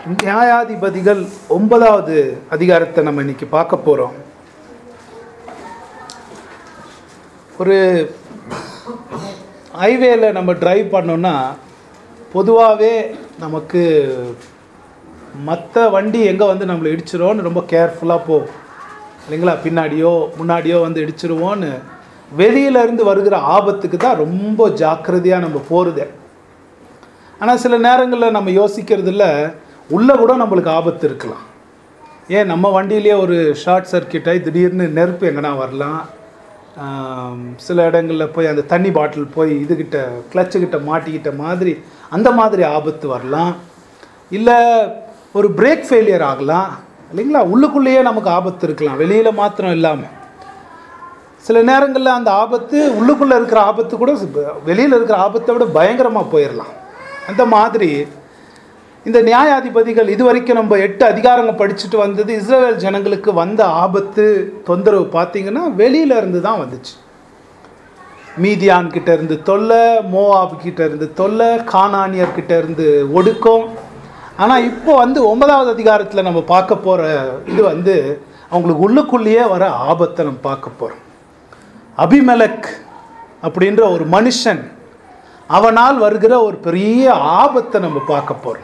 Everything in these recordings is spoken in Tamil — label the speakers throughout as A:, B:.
A: நியாயாதிபதிகள் ஒன்பதாவது அதிகாரத்தை நம்ம இன்னைக்கு பார்க்க போகிறோம் ஒரு ஹைவேல நம்ம டிரைவ் பண்ணோம்னா பொதுவாகவே நமக்கு மற்ற வண்டி எங்கே வந்து நம்மளை இடிச்சிரும்னு ரொம்ப கேர்ஃபுல்லாக போகும் இல்லைங்களா பின்னாடியோ முன்னாடியோ வந்து இடிச்சிருவோன்னு வெளியில இருந்து வருகிற ஆபத்துக்கு தான் ரொம்ப ஜாக்கிரதையாக நம்ம போகிறது ஆனால் சில நேரங்களில் நம்ம யோசிக்கிறதுல உள்ளே கூட நம்மளுக்கு ஆபத்து இருக்கலாம் ஏன் நம்ம வண்டியிலேயே ஒரு ஷார்ட் சர்க்கியூட் ஆகி திடீர்னு நெருப்பு எங்கன்னா வரலாம் ஆம், சில இடங்களில் போய் அந்த தண்ணி பாட்டில் போய் இதுகிட்ட கிளச்சுக்கிட்ட மாட்டிக்கிட்ட மாதிரி அந்த மாதிரி ஆபத்து வரலாம் இல்லை ஒரு பிரேக் ஃபெயிலியர் ஆகலாம் இல்லைங்களா உள்ளுக்குள்ளேயே நமக்கு ஆபத்து இருக்கலாம் வெளியில் மாத்திரம் இல்லாமல் சில நேரங்களில் அந்த ஆபத்து உள்ளுக்குள்ளே இருக்கிற ஆபத்து கூட வெளியில் இருக்கிற ஆபத்தை விட பயங்கரமாக போயிடலாம் அந்த மாதிரி இந்த நியாயாதிபதிகள் இது வரைக்கும் நம்ம எட்டு அதிகாரங்கள் படிச்சுட்டு வந்தது இஸ்ரேல் ஜனங்களுக்கு வந்த ஆபத்து தொந்தரவு பார்த்தீங்கன்னா வெளியில இருந்து தான் வந்துச்சு மீதியான் கிட்ட இருந்து தொல்லை மோவாப் கிட்ட இருந்து தொல்லை கானானியர் கிட்ட இருந்து ஒடுக்கம் ஆனால் இப்போ வந்து ஒன்பதாவது அதிகாரத்தில் நம்ம பார்க்க போகிற இது வந்து அவங்களுக்கு உள்ளுக்குள்ளேயே வர ஆபத்தை நம்ம பார்க்க போகிறோம் அபிமெலக் அப்படின்ற ஒரு மனுஷன் அவனால் வருகிற ஒரு பெரிய ஆபத்தை நம்ம பார்க்க போகிறோம்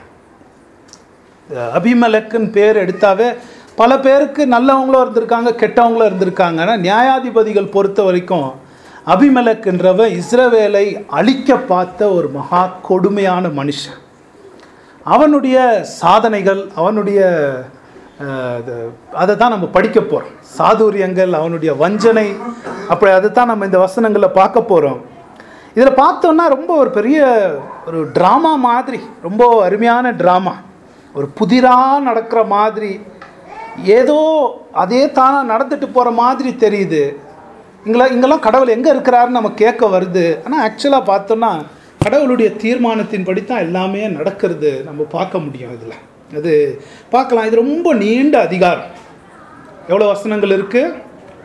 A: அபிமலக்குன்னு பேர் எடுத்தாவே பல பேருக்கு நல்லவங்களும் இருந்திருக்காங்க கெட்டவங்களும் இருந்திருக்காங்க ஆனால் நியாயாதிபதிகள் பொறுத்த வரைக்கும் அபிமலக்குன்றவன் இஸ்ரவேலை அழிக்க பார்த்த ஒரு மகா கொடுமையான மனுஷன் அவனுடைய சாதனைகள் அவனுடைய அஹ், இது- அதை தான் நம்ம படிக்க போகிறோம் சாதுரியங்கள் அவனுடைய வஞ்சனை அப்படி அதை தான் நம்ம இந்த வசனங்களில் பார்க்க போகிறோம் இதில் பார்த்தோன்னா ரொம்ப ஒரு பெரிய ஒரு ட்ராமா மாதிரி ரொம்ப அருமையான ட்ராமா ஒரு புதிராக நடக்கிற மாதிரி ஏதோ அதே தானாக நடந்துட்டு போகிற மாதிரி தெரியுது இங்கெல்லாம் இங்கெல்லாம் கடவுள் எங்கே இருக்கிறாருன்னு நம்ம கேட்க வருது ஆனால் ஆக்சுவலாக பார்த்தோன்னா கடவுளுடைய தீர்மானத்தின்படி தான் எல்லாமே நடக்கிறது நம்ம பார்க்க முடியும் இதில் அது பார்க்கலாம் இது ரொம்ப நீண்ட அதிகாரம் எவ்வளோ வசனங்கள் இருக்குது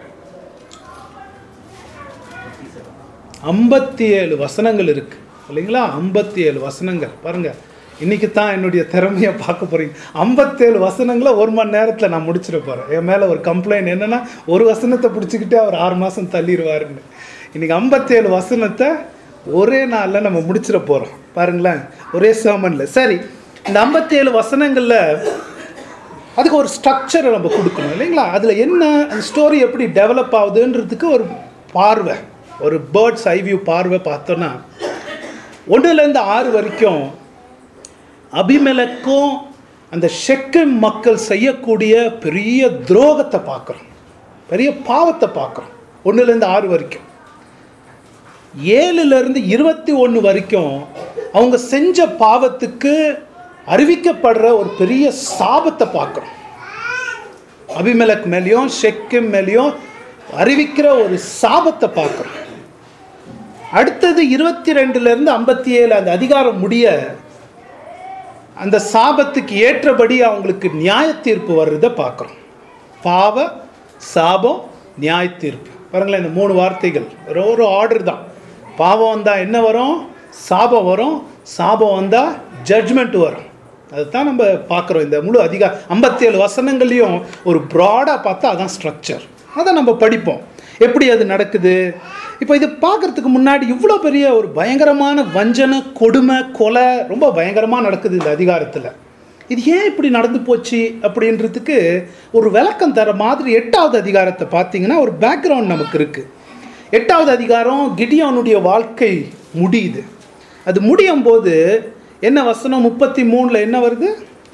A: ஐம்பத்தி ஏழு வசனங்கள் இருக்கு இல்லைங்களா ஐம்பத்தி ஏழு வசனங்கள் பாருங்க இன்னைக்கு தான் என்னுடைய திறமையை பார்க்க போறீங்க ஐம்பத்தேழு வசனங்களை ஒரு மணி நேரத்தில் நான் முடிச்சிட போகிறேன் என் மேலே ஒரு கம்ப்ளைண்ட் என்னன்னா ஒரு வசனத்தை பிடிச்சிக்கிட்டே அவர் ஆறு மாதம் தள்ளிடுவாருன்னு இன்னைக்கு ஐம்பத்தேழு வசனத்தை ஒரே நாளில் நம்ம முடிச்சிட போகிறோம் பாருங்களேன் ஒரே சேமனில் சரி இந்த ஐம்பத்தேழு வசனங்களில் அதுக்கு ஒரு ஸ்ட்ரக்சரை நம்ம கொடுக்கணும் இல்லைங்களா அதில் என்ன அந்த ஸ்டோரி எப்படி டெவலப் ஆகுதுன்றதுக்கு ஒரு பார்வை ஒரு பேர்ட்ஸ் ஐவியூ பார்வை பார்த்தோன்னா ஒன்றுலேருந்து ஆறு வரைக்கும் அபிமெலக்கும் அந்த ஷெக்கம் மக்கள் செய்யக்கூடிய பெரிய துரோகத்தை பார்க்குறோம் பெரிய பாவத்தை பார்க்குறோம் ஒன்றுலேருந்து ஆறு வரைக்கும் ஏழுலேருந்து இருபத்தி ஒன்று வரைக்கும் அவங்க செஞ்ச பாவத்துக்கு அறிவிக்கப்படுற ஒரு பெரிய சாபத்தை பார்க்குறோம் அபிமெலக் மேலேயும் ஷெக்கிம் மேலேயும் அறிவிக்கிற ஒரு சாபத்தை பார்க்குறோம் அடுத்தது இருபத்தி ரெண்டுலேருந்து ஐம்பத்தி ஏழு அந்த அதிகாரம் முடிய அந்த சாபத்துக்கு ஏற்றபடி அவங்களுக்கு நியாய தீர்ப்பு வர்றதை பார்க்குறோம் பாவ சாபம் நியாய தீர்ப்பு பாருங்களேன் இந்த மூணு வார்த்தைகள் ஒரு ஒரு ஆர்டர் தான் பாவம் வந்தால் என்ன வரும் சாபம் வரும் சாபம் வந்தால் ஜட்ஜ்மெண்ட் வரும் அதுதான் நம்ம பார்க்குறோம் இந்த முழு அதிகா ஐம்பத்தேழு வசனங்கள்லையும் ஒரு ப்ராடாக பார்த்தா அதான் ஸ்ட்ரக்சர் அதை நம்ம படிப்போம் எப்படி அது நடக்குது இப்போ இது பார்க்கறதுக்கு முன்னாடி இவ்வளோ பெரிய ஒரு பயங்கரமான வஞ்சனை கொடுமை கொலை ரொம்ப பயங்கரமாக நடக்குது இந்த அதிகாரத்தில் இது ஏன் இப்படி நடந்து போச்சு அப்படின்றதுக்கு ஒரு விளக்கம் தர மாதிரி எட்டாவது அதிகாரத்தை பார்த்தீங்கன்னா ஒரு பேக்ரவுண்ட் நமக்கு இருக்குது எட்டாவது அதிகாரம் கிடியோனுடைய வாழ்க்கை முடியுது அது முடியும் போது என்ன வசனம் முப்பத்தி மூணில் என்ன வருது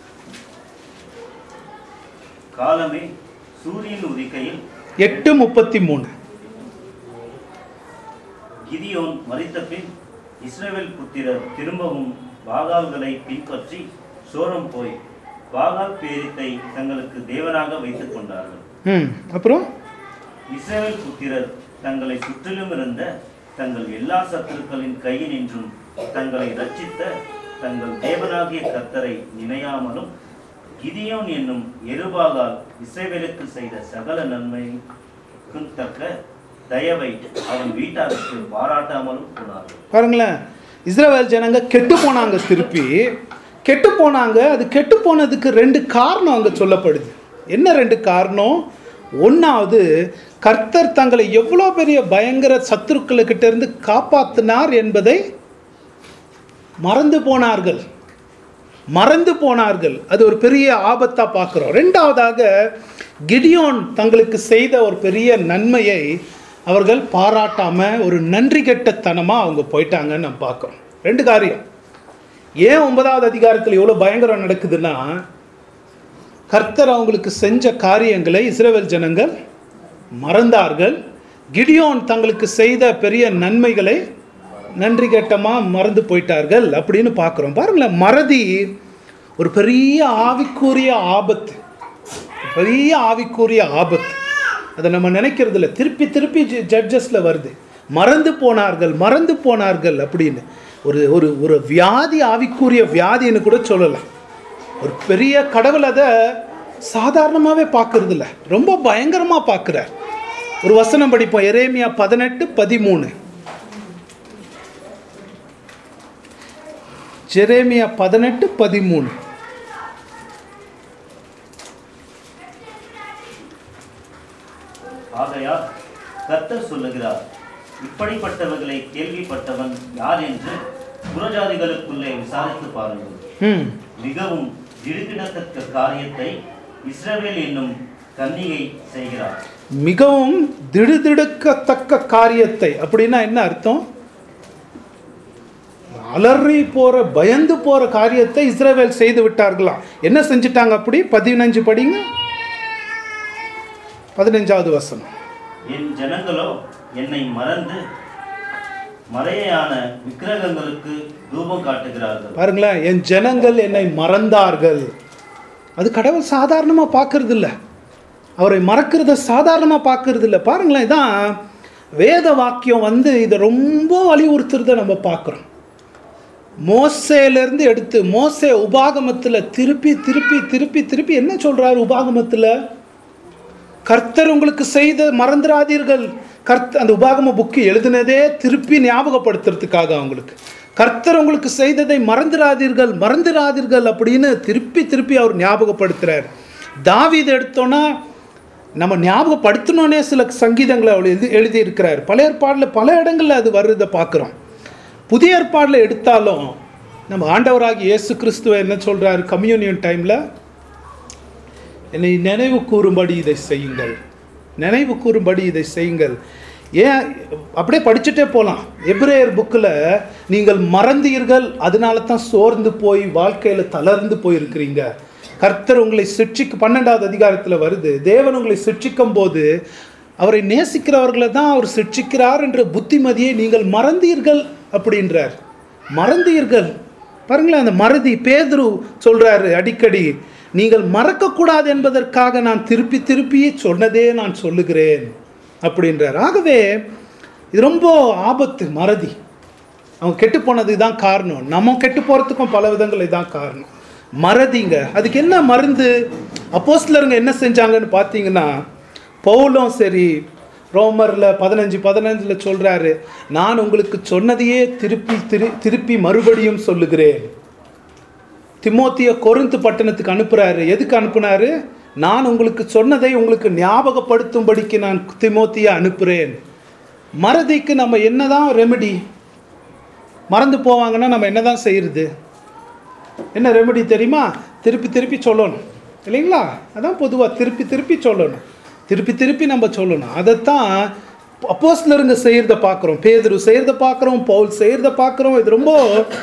B: காலமே சூரியன் உதிக்கையில்
A: எட்டு முப்பத்தி மூணு
B: கிதியோன் மரித்த பின் இஸ்ரவேல் புத்திரர் திரும்பவும் பாகால்களை பின்பற்றி சோரம் போய் பாகால் பேரித்தை தங்களுக்கு தேவனாக வைத்துக் கொண்டார்கள்
A: ம் அப்புறம்
B: இஸ்ரவேல் புத்திரர் தங்களை சுற்றிலும் இருந்த தங்கள் எல்லா சத்துருக்களின் கையினின்றும் தங்களை ரட்சித்த தங்கள் தேவனாகிய கர்த்தரை நினையாமலும் கிதியோன் என்னும் எருபாகால் இஸ்ரவேலுக்கு செய்த சகல நன்மைக்கும் தக்க தயவை அவன் வீட்டாருக்கு பாராட்டாமலும் போனார்கள்
A: பாருங்களேன் இஸ்ரவேல் ஜனங்க கெட்டு போனாங்க திருப்பி கெட்டு போனாங்க அது கெட்டு போனதுக்கு ரெண்டு காரணம் அங்கே சொல்லப்படுது என்ன ரெண்டு காரணம் ஒன்றாவது கர்த்தர் தங்களை எவ்வளோ பெரிய பயங்கர சத்துருக்களுக்கிட்ட இருந்து காப்பாத்தினார் என்பதை மறந்து போனார்கள் மறந்து போனார்கள் அது ஒரு பெரிய ஆபத்தா பார்க்குறோம் ரெண்டாவதாக கிடியோன் தங்களுக்கு செய்த ஒரு பெரிய நன்மையை அவர்கள் பாராட்டாம ஒரு நன்றி கெட்டத்தனமா அவங்க போயிட்டாங்கன்னு நம்ம பார்க்குறோம் ரெண்டு காரியம் ஏன் ஒன்பதாவது அதிகாரத்தில் எவ்வளோ பயங்கரம் நடக்குதுன்னா கர்த்தர் அவங்களுக்கு செஞ்ச காரியங்களை இஸ்ரேல் ஜனங்கள் மறந்தார்கள் கிடியோன் தங்களுக்கு செய்த பெரிய நன்மைகளை நன்றி கெட்டமாக மறந்து போயிட்டார்கள் அப்படின்னு பார்க்குறோம் பாருங்களேன் மறதி ஒரு பெரிய ஆவிக்குரிய ஆபத்து பெரிய ஆவிக்குரிய ஆபத்து அதை நம்ம நினைக்கிறது இல்லை திருப்பி திருப்பி ஜட்ஜஸில் வருது மறந்து போனார்கள் மறந்து போனார்கள் அப்படின்னு ஒரு ஒரு ஒரு வியாதி ஆவிக்குரிய வியாதின்னு கூட சொல்லலாம் ஒரு பெரிய கடவுள் அதை சாதாரணமாகவே பார்க்கறது இல்ல ரொம்ப பயங்கரமாக பார்க்குறார் ஒரு வசனம் படிப்போம் எரேமியா பதினெட்டு பதிமூணு ஜெரேமியா பதினெட்டு பதிமூணு
B: ஆகையால் கர்த்தர் சொல்லுகிறார் இப்படிப்பட்டவர்களை கேள்விப்பட்டவன் யார் என்று புறஜாதிகளுக்குள்ளே விசாரித்து பாருங்கள்
A: ம்
B: மிகவும் திடுக்கிடத்தக்க காரியத்தை இஸ்ரவேல் என்னும் கன்னிகை செய்கிறார்
A: மிகவும் திடுதிடுக்கத்தக்க காரியத்தை அப்படின்னா என்ன அர்த்தம் அலறி போற பயந்து போற காரியத்தை இஸ்ரவேல் செய்து விட்டார்களாம் என்ன செஞ்சிட்டாங்க அப்படி பதினஞ்சு படிங்க பதினஞ்சாவது வசனம்
B: என் ஜனங்களோ என்னை மறந்து மறையான விக்கிரகங்களுக்கு தூபம் காட்டுகிறார்கள்
A: பாருங்களேன் என் ஜனங்கள் என்னை மறந்தார்கள் அது கடவுள் சாதாரணமாக பார்க்கறது இல்ல அவரை மறக்கிறத சாதாரணமாக பார்க்கறது இல்ல பாருங்களேன் இதான் வேத வாக்கியம் வந்து இதை ரொம்ப வலியுறுத்துறத நம்ம பார்க்குறோம் மோசேலேருந்து எடுத்து மோசே உபாகமத்தில் திருப்பி திருப்பி திருப்பி திருப்பி என்ன சொல்றாரு உபாகமத்தில் கர்த்தர் உங்களுக்கு செய்த மறந்துடாதீர்கள் கர்த்த அந்த உபாகம புக்கு எழுதினதே திருப்பி ஞாபகப்படுத்துறதுக்காக அவங்களுக்கு கர்த்தர் உங்களுக்கு செய்ததை மறந்துடாதீர்கள் மறந்துடாதீர்கள் அப்படின்னு திருப்பி திருப்பி அவர் ஞாபகப்படுத்துறார் தாவீது எடுத்தோன்னா நம்ம ஞாபகப்படுத்தணுன்னே சில சங்கீதங்களை அவர் எழுதி எழுதியிருக்கிறார் பழைய ஏற்பாடில் பல இடங்களில் அது வர்றதை பார்க்குறோம் புதிய ஏற்பாடில் எடுத்தாலும் நம்ம ஆண்டவராகி இயேசு கிறிஸ்துவ என்ன சொல்றாரு கம்யூனியன் டைமில் என்னை நினைவு கூறும்படி இதை செய்யுங்கள் நினைவு கூறும்படி இதை செய்யுங்கள் ஏன் அப்படியே படிச்சுட்டே போகலாம் எப்ரேயர் புக்கில் நீங்கள் மறந்தீர்கள் அதனால தான் சோர்ந்து போய் வாழ்க்கையில் தளர்ந்து போயிருக்கிறீங்க கர்த்தர் உங்களை சிட்சிக்க பன்னெண்டாவது அதிகாரத்தில் வருது தேவன் உங்களை சிட்சிக்கும் போது அவரை நேசிக்கிறவர்களை தான் அவர் சிட்சிக்கிறார் என்ற புத்திமதியை நீங்கள் மறந்தீர்கள் அப்படின்றார் மறந்தீர்கள் பாருங்களேன் அந்த மறதி பேதுரு சொல்றாரு அடிக்கடி நீங்கள் மறக்கக்கூடாது என்பதற்காக நான் திருப்பி திருப்பி சொன்னதே நான் சொல்லுகிறேன் அப்படின்றார் ஆகவே இது ரொம்ப ஆபத்து மறதி அவங்க கெட்டு போனதுக்கு தான் காரணம் நம்ம கெட்டு போகிறதுக்கும் பல விதங்கள் இதான் காரணம் மறதிங்க அதுக்கு என்ன மருந்து அப்போஸ்லருங்க என்ன செஞ்சாங்கன்னு பார்த்தீங்கன்னா பவுலும் சரி ரோமரில் பதினஞ்சு பதினஞ்சில் சொல்கிறாரு நான் உங்களுக்கு சொன்னதையே திருப்பி திரு திருப்பி மறுபடியும் சொல்லுகிறேன் திமோத்திய கொரிந்து பட்டணத்துக்கு அனுப்புகிறாரு எதுக்கு அனுப்புனாரு நான் உங்களுக்கு சொன்னதை உங்களுக்கு ஞாபகப்படுத்தும்படிக்கு நான் திமோத்தியை அனுப்புகிறேன் மறதிக்கு நம்ம என்னதான் ரெமெடி மறந்து போவாங்கன்னா நம்ம என்னதான் செய்யறது என்ன ரெமெடி தெரியுமா திருப்பி திருப்பி சொல்லணும் இல்லைங்களா அதான் பொதுவாக திருப்பி திருப்பி சொல்லணும் திருப்பி திருப்பி நம்ம சொல்லணும் அதைத்தான் அப்போஸ்லருங்க செய்கிறத பார்க்குறோம் பேதுரு செய்கிறத பார்க்குறோம் பவுல் செய்கிறத பார்க்குறோம் இது ரொம்ப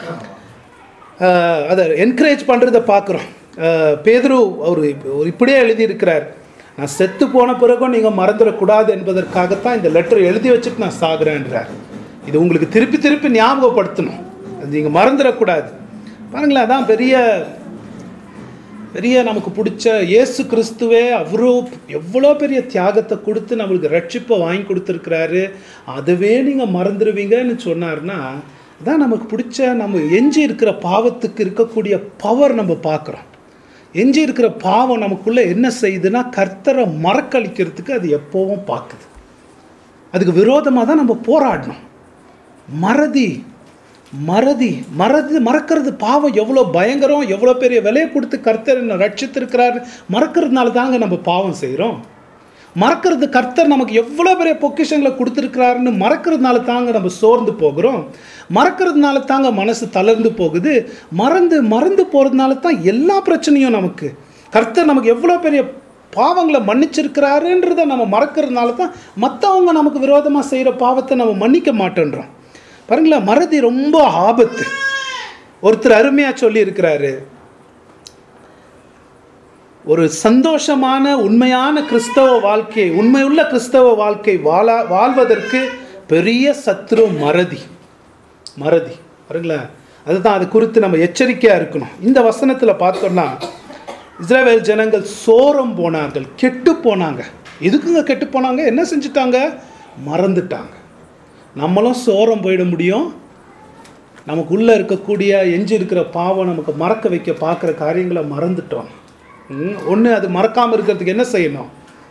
A: ஆஹ், அதை என்கரேஜ் பண்ணுறத பார்க்குறோம் பேதுரு அவர் இப்படியே எழுதியிருக்கிறார் நான் செத்து போன பிறகும் நீங்கள் மறந்துடக்கூடாது என்பதற்காகத்தான் இந்த லெட்டர் எழுதி வச்சுட்டு நான் சாகுறேன்றார் இது உங்களுக்கு திருப்பி திருப்பி ஞாபகப்படுத்தணும் அது நீங்கள் மறந்துடக்கூடாது பாருங்களேன் அதான் பெரிய பெரிய நமக்கு பிடிச்ச இயேசு கிறிஸ்துவே அவ்வளோ எவ்வளோ பெரிய தியாகத்தை கொடுத்து நம்மளுக்கு ரட்சிப்பை வாங்கி கொடுத்துருக்கிறாரு அதுவே நீங்கள் மறந்துடுவீங்கன்னு சொன்னார்னா அதான் நமக்கு பிடிச்ச நம்ம எஞ்சி இருக்கிற பாவத்துக்கு இருக்கக்கூடிய பவர் நம்ம பார்க்குறோம் எஞ்சி இருக்கிற பாவம் நமக்குள்ளே என்ன செய்யுதுன்னா கர்த்தரை மறக்கழிக்கிறதுக்கு அது எப்போவும் பார்க்குது அதுக்கு விரோதமாக தான் நம்ம போராடணும் மறதி மறதி மறதி மறக்கிறது பாவம் எவ்வளோ பயங்கரம் எவ்வளோ பெரிய விலையை கொடுத்து கர்த்தர் என்னை ரட்சித்திருக்கிறாரு மறக்கிறதுனால தாங்க நம்ம பாவம் செய்கிறோம் மறக்கிறது கர்த்தர் நமக்கு எவ்வளோ பெரிய பொக்கிஷங்களை கொடுத்துருக்கிறாருன்னு மறக்கிறதுனால தாங்க நம்ம சோர்ந்து போகிறோம் மறக்கிறதுனால தாங்க மனசு தளர்ந்து போகுது மறந்து மறந்து போகிறதுனால தான் எல்லா பிரச்சனையும் நமக்கு கர்த்தர் நமக்கு எவ்வளோ பெரிய பாவங்களை மன்னிச்சிருக்கிறாருன்றதை நம்ம மறக்கிறதுனால தான் மற்றவங்க நமக்கு விரோதமாக செய்கிற பாவத்தை நம்ம மன்னிக்க மாட்டேன்றோம் பாருங்களேன் மறதி ரொம்ப ஆபத்து ஒருத்தர் அருமையாக சொல்லியிருக்கிறாரு ஒரு சந்தோஷமான உண்மையான கிறிஸ்தவ வாழ்க்கை உண்மையுள்ள கிறிஸ்தவ வாழ்க்கை வாழா வாழ்வதற்கு பெரிய சத்ரு மறதி மறதி பாருங்களேன் அதுதான் அது குறித்து நம்ம எச்சரிக்கையாக இருக்கணும் இந்த வசனத்தில் பார்த்தோம்னா இஸ்ரவேல் ஜனங்கள் சோரம் போனார்கள் கெட்டு போனாங்க எதுக்குங்க கெட்டு போனாங்க என்ன செஞ்சுட்டாங்க மறந்துட்டாங்க நம்மளும் சோரம் போயிட முடியும் நமக்குள்ளே இருக்கக்கூடிய எஞ்சி இருக்கிற பாவம் நமக்கு மறக்க வைக்க பார்க்குற காரியங்களை மறந்துட்டோம் ஒன்று அது மறக்காமல் இருக்கிறதுக்கு என்ன செய்யணும்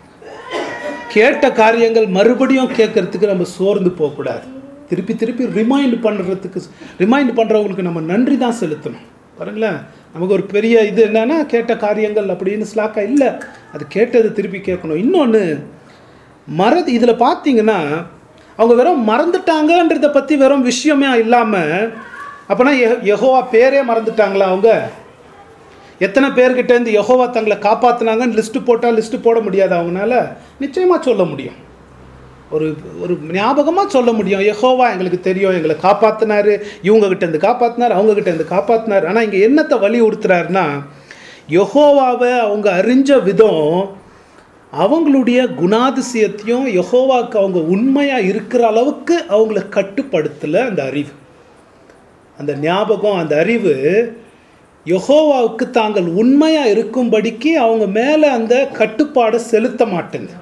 A: கேட்ட காரியங்கள் மறுபடியும் கேட்கறதுக்கு நம்ம சோர்ந்து போகக்கூடாது திருப்பி திருப்பி ரிமைண்ட் பண்ணுறதுக்கு ரிமைண்ட் பண்ணுறவங்களுக்கு நம்ம நன்றி தான் செலுத்தணும் பாருங்களேன் நமக்கு ஒரு பெரிய இது என்னன்னா கேட்ட காரியங்கள் அப்படின்னு ஸ்லாக்கா இல்லை அது கேட்டது திருப்பி கேட்கணும் இன்னொன்று மறதி இதில் பார்த்தீங்கன்னா அவங்க வெறும் மறந்துட்டாங்கன்றத பற்றி வெறும் விஷயமே இல்லாமல் அப்போனா யெகோவா பேரே மறந்துட்டாங்களா அவங்க எத்தனை பேர்கிட்ட இருந்து யெகோவா தங்களை காப்பாற்றினாங்கன்னு லிஸ்ட்டு போட்டால் லிஸ்ட்டு போட முடியாது அவங்களால நிச்சயமாக சொல்ல முடியும் ஒரு ஒரு ஞாபகமாக சொல்ல முடியும் யெகோவா எங்களுக்கு தெரியும் எங்களை காப்பாற்றினாரு இவங்க கிட்ட இருந்து காப்பாற்றினார் அவங்க கிட்ட இருந்து காப்பாற்றினார் ஆனால் இங்கே என்னத்தை வலியுறுத்துறாருன்னா யெகோவாவை அவங்க அறிஞ்ச விதம் அவங்களுடைய குணாதிசயத்தையும் யெகோவாக்கு அவங்க உண்மையாக இருக்கிற அளவுக்கு அவங்கள கட்டுப்படுத்தலை அந்த அறிவு அந்த ஞாபகம் அந்த அறிவு யெகோவாவுக்கு தாங்கள் உண்மையாக இருக்கும்படிக்கு அவங்க மேலே அந்த கட்டுப்பாடை செலுத்த மாட்டேங்குது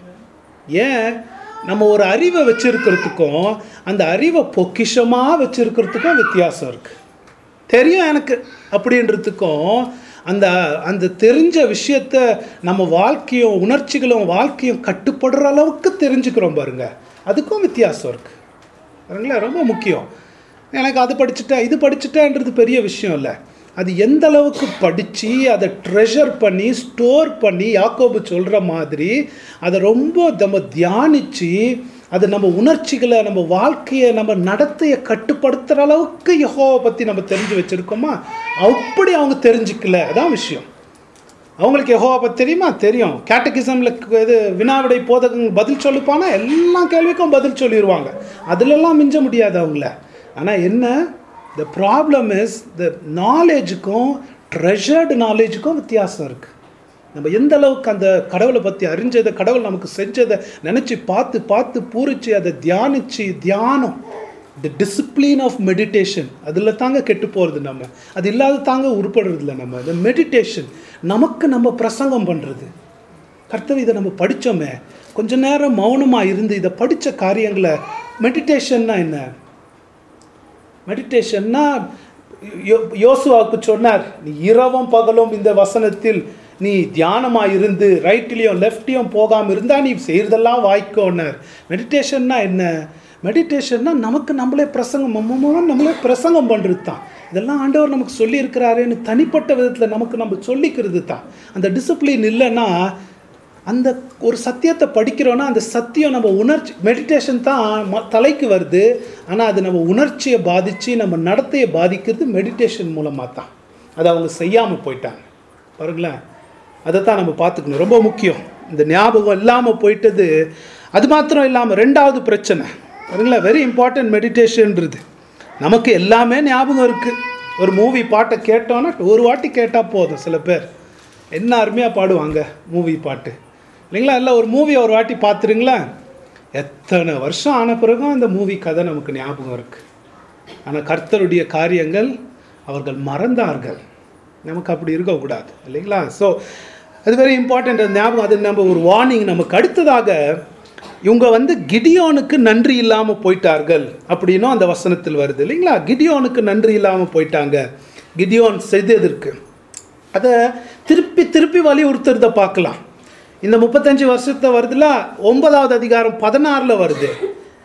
A: ஏன் நம்ம ஒரு அறிவை வச்சிருக்கிறதுக்கும் அந்த அறிவை பொக்கிஷமாக வச்சிருக்கிறதுக்கும் வித்தியாசம் இருக்குது தெரியும் எனக்கு அப்படின்றதுக்கும் அந்த அந்த தெரிஞ்ச விஷயத்த நம்ம வாழ்க்கையும் உணர்ச்சிகளும் வாழ்க்கையும் கட்டுப்படுற அளவுக்கு தெரிஞ்சுக்கிறோம் பாருங்க அதுக்கும் வித்தியாசம் இருக்குது பாருங்களா ரொம்ப முக்கியம் எனக்கு அது படிச்சுட்டேன் இது படிச்சுட்டேன்றது பெரிய விஷயம் இல்லை அது எந்த அளவுக்கு படித்து அதை ட்ரெஷர் பண்ணி ஸ்டோர் பண்ணி யாக்கோபு சொல்கிற மாதிரி அதை ரொம்ப நம்ம தியானித்து அது நம்ம உணர்ச்சிகளை நம்ம வாழ்க்கையை நம்ம நடத்தையை கட்டுப்படுத்துகிற அளவுக்கு யெகோவை பற்றி நம்ம தெரிஞ்சு வச்சுருக்கோமா அப்படி அவங்க தெரிஞ்சுக்கல அதான் விஷயம் அவங்களுக்கு யெகோவா பற்றி தெரியுமா தெரியும் கேட்டகிசமில் இது வினாவிடை போதகங்க பதில் சொல்லிப்பானா எல்லா கேள்விக்கும் பதில் சொல்லிடுவாங்க அதிலெல்லாம் மிஞ்ச முடியாது அவங்கள ஆனால் என்ன த ப்ராப்ளம் இஸ் த நாலேஜுக்கும் ட்ரெஷர்டு நாலேஜுக்கும் வித்தியாசம் இருக்குது நம்ம எந்த அளவுக்கு அந்த கடவுளை பற்றி அறிஞ்சதை கடவுள் நமக்கு செஞ்சதை நினச்சி பார்த்து பார்த்து பூரிச்சு அதை தியானிச்சு தியானம் த டிசிப்ளின் ஆஃப் மெடிடேஷன் அதில் தாங்க கெட்டு போகிறது நம்ம அது இல்லாத தாங்க உருப்படுறதில்ல நம்ம இந்த மெடிடேஷன் நமக்கு நம்ம பிரசங்கம் பண்ணுறது கர்த்தர் இதை நம்ம படித்தோமே கொஞ்ச நேரம் மௌனமாக இருந்து இதை படித்த காரியங்களை மெடிடேஷன்னா என்ன மெடிடேஷன்னா யோ யோசுவாவுக்கு சொன்னார் நீ இரவும் பகலும் இந்த வசனத்தில் நீ தியானமாக இருந்து ரைட்லேயும் லெஃப்ட்லேயும் போகாமல் இருந்தால் நீ செய்கிறதெல்லாம் வாய்க்கோன்னார் மெடிடேஷன்னா என்ன மெடிடேஷன்னா நமக்கு நம்மளே பிரசங்கம் மம்மமாக நம்மளே பிரசங்கம் பண்ணுறது தான் இதெல்லாம் ஆண்டவர் நமக்கு சொல்லியிருக்கிறாருன்னு தனிப்பட்ட விதத்தில் நமக்கு நம்ம சொல்லிக்கிறது தான் அந்த டிசிப்ளின் இல்லைன்னா அந்த ஒரு சத்தியத்தை படிக்கிறோன்னா அந்த சத்தியம் நம்ம உணர்ச்சி மெடிடேஷன் தான் ம தலைக்கு வருது ஆனால் அது நம்ம உணர்ச்சியை பாதித்து நம்ம நடத்தையை பாதிக்கிறது மெடிடேஷன் மூலமாக தான் அதை அவங்க செய்யாமல் போயிட்டாங்க பாருங்களேன் அதை தான் நம்ம பார்த்துக்கணும் ரொம்ப முக்கியம் இந்த ஞாபகம் இல்லாமல் போயிட்டது அது மாத்திரம் இல்லாமல் ரெண்டாவது பிரச்சனை பாருங்களேன் வெரி இம்பார்ட்டன்ட் மெடிடேஷன்றது நமக்கு எல்லாமே ஞாபகம் இருக்குது ஒரு மூவி பாட்டை கேட்டோன்னா ஒரு வாட்டி கேட்டால் போதும் சில பேர் என்ன அருமையாக பாடுவாங்க மூவி பாட்டு இல்லைங்களா இல்லை ஒரு மூவி ஒரு வாட்டி பார்த்துருங்களா எத்தனை வருஷம் ஆன பிறகும் அந்த மூவி கதை நமக்கு ஞாபகம் இருக்குது ஆனால் கர்த்தருடைய காரியங்கள் அவர்கள் மறந்தார்கள் நமக்கு அப்படி இருக்கக்கூடாது இல்லைங்களா ஸோ அது வெரி இம்பார்ட்டண்ட் அந்த ஞாபகம் அது நம்ம ஒரு வார்னிங் நமக்கு அடுத்ததாக இவங்க வந்து கிடியோனுக்கு நன்றி இல்லாமல் போயிட்டார்கள் அப்படின்னும் அந்த வசனத்தில் வருது இல்லைங்களா கிடியோனுக்கு நன்றி இல்லாமல் போயிட்டாங்க கிடியோன் செய்ததற்கு அதை திருப்பி திருப்பி வலியுறுத்துறத பார்க்கலாம் இந்த முப்பத்தஞ்சு வருஷத்தை வருதுல ஒன்பதாவது அதிகாரம் பதினாறில் வருது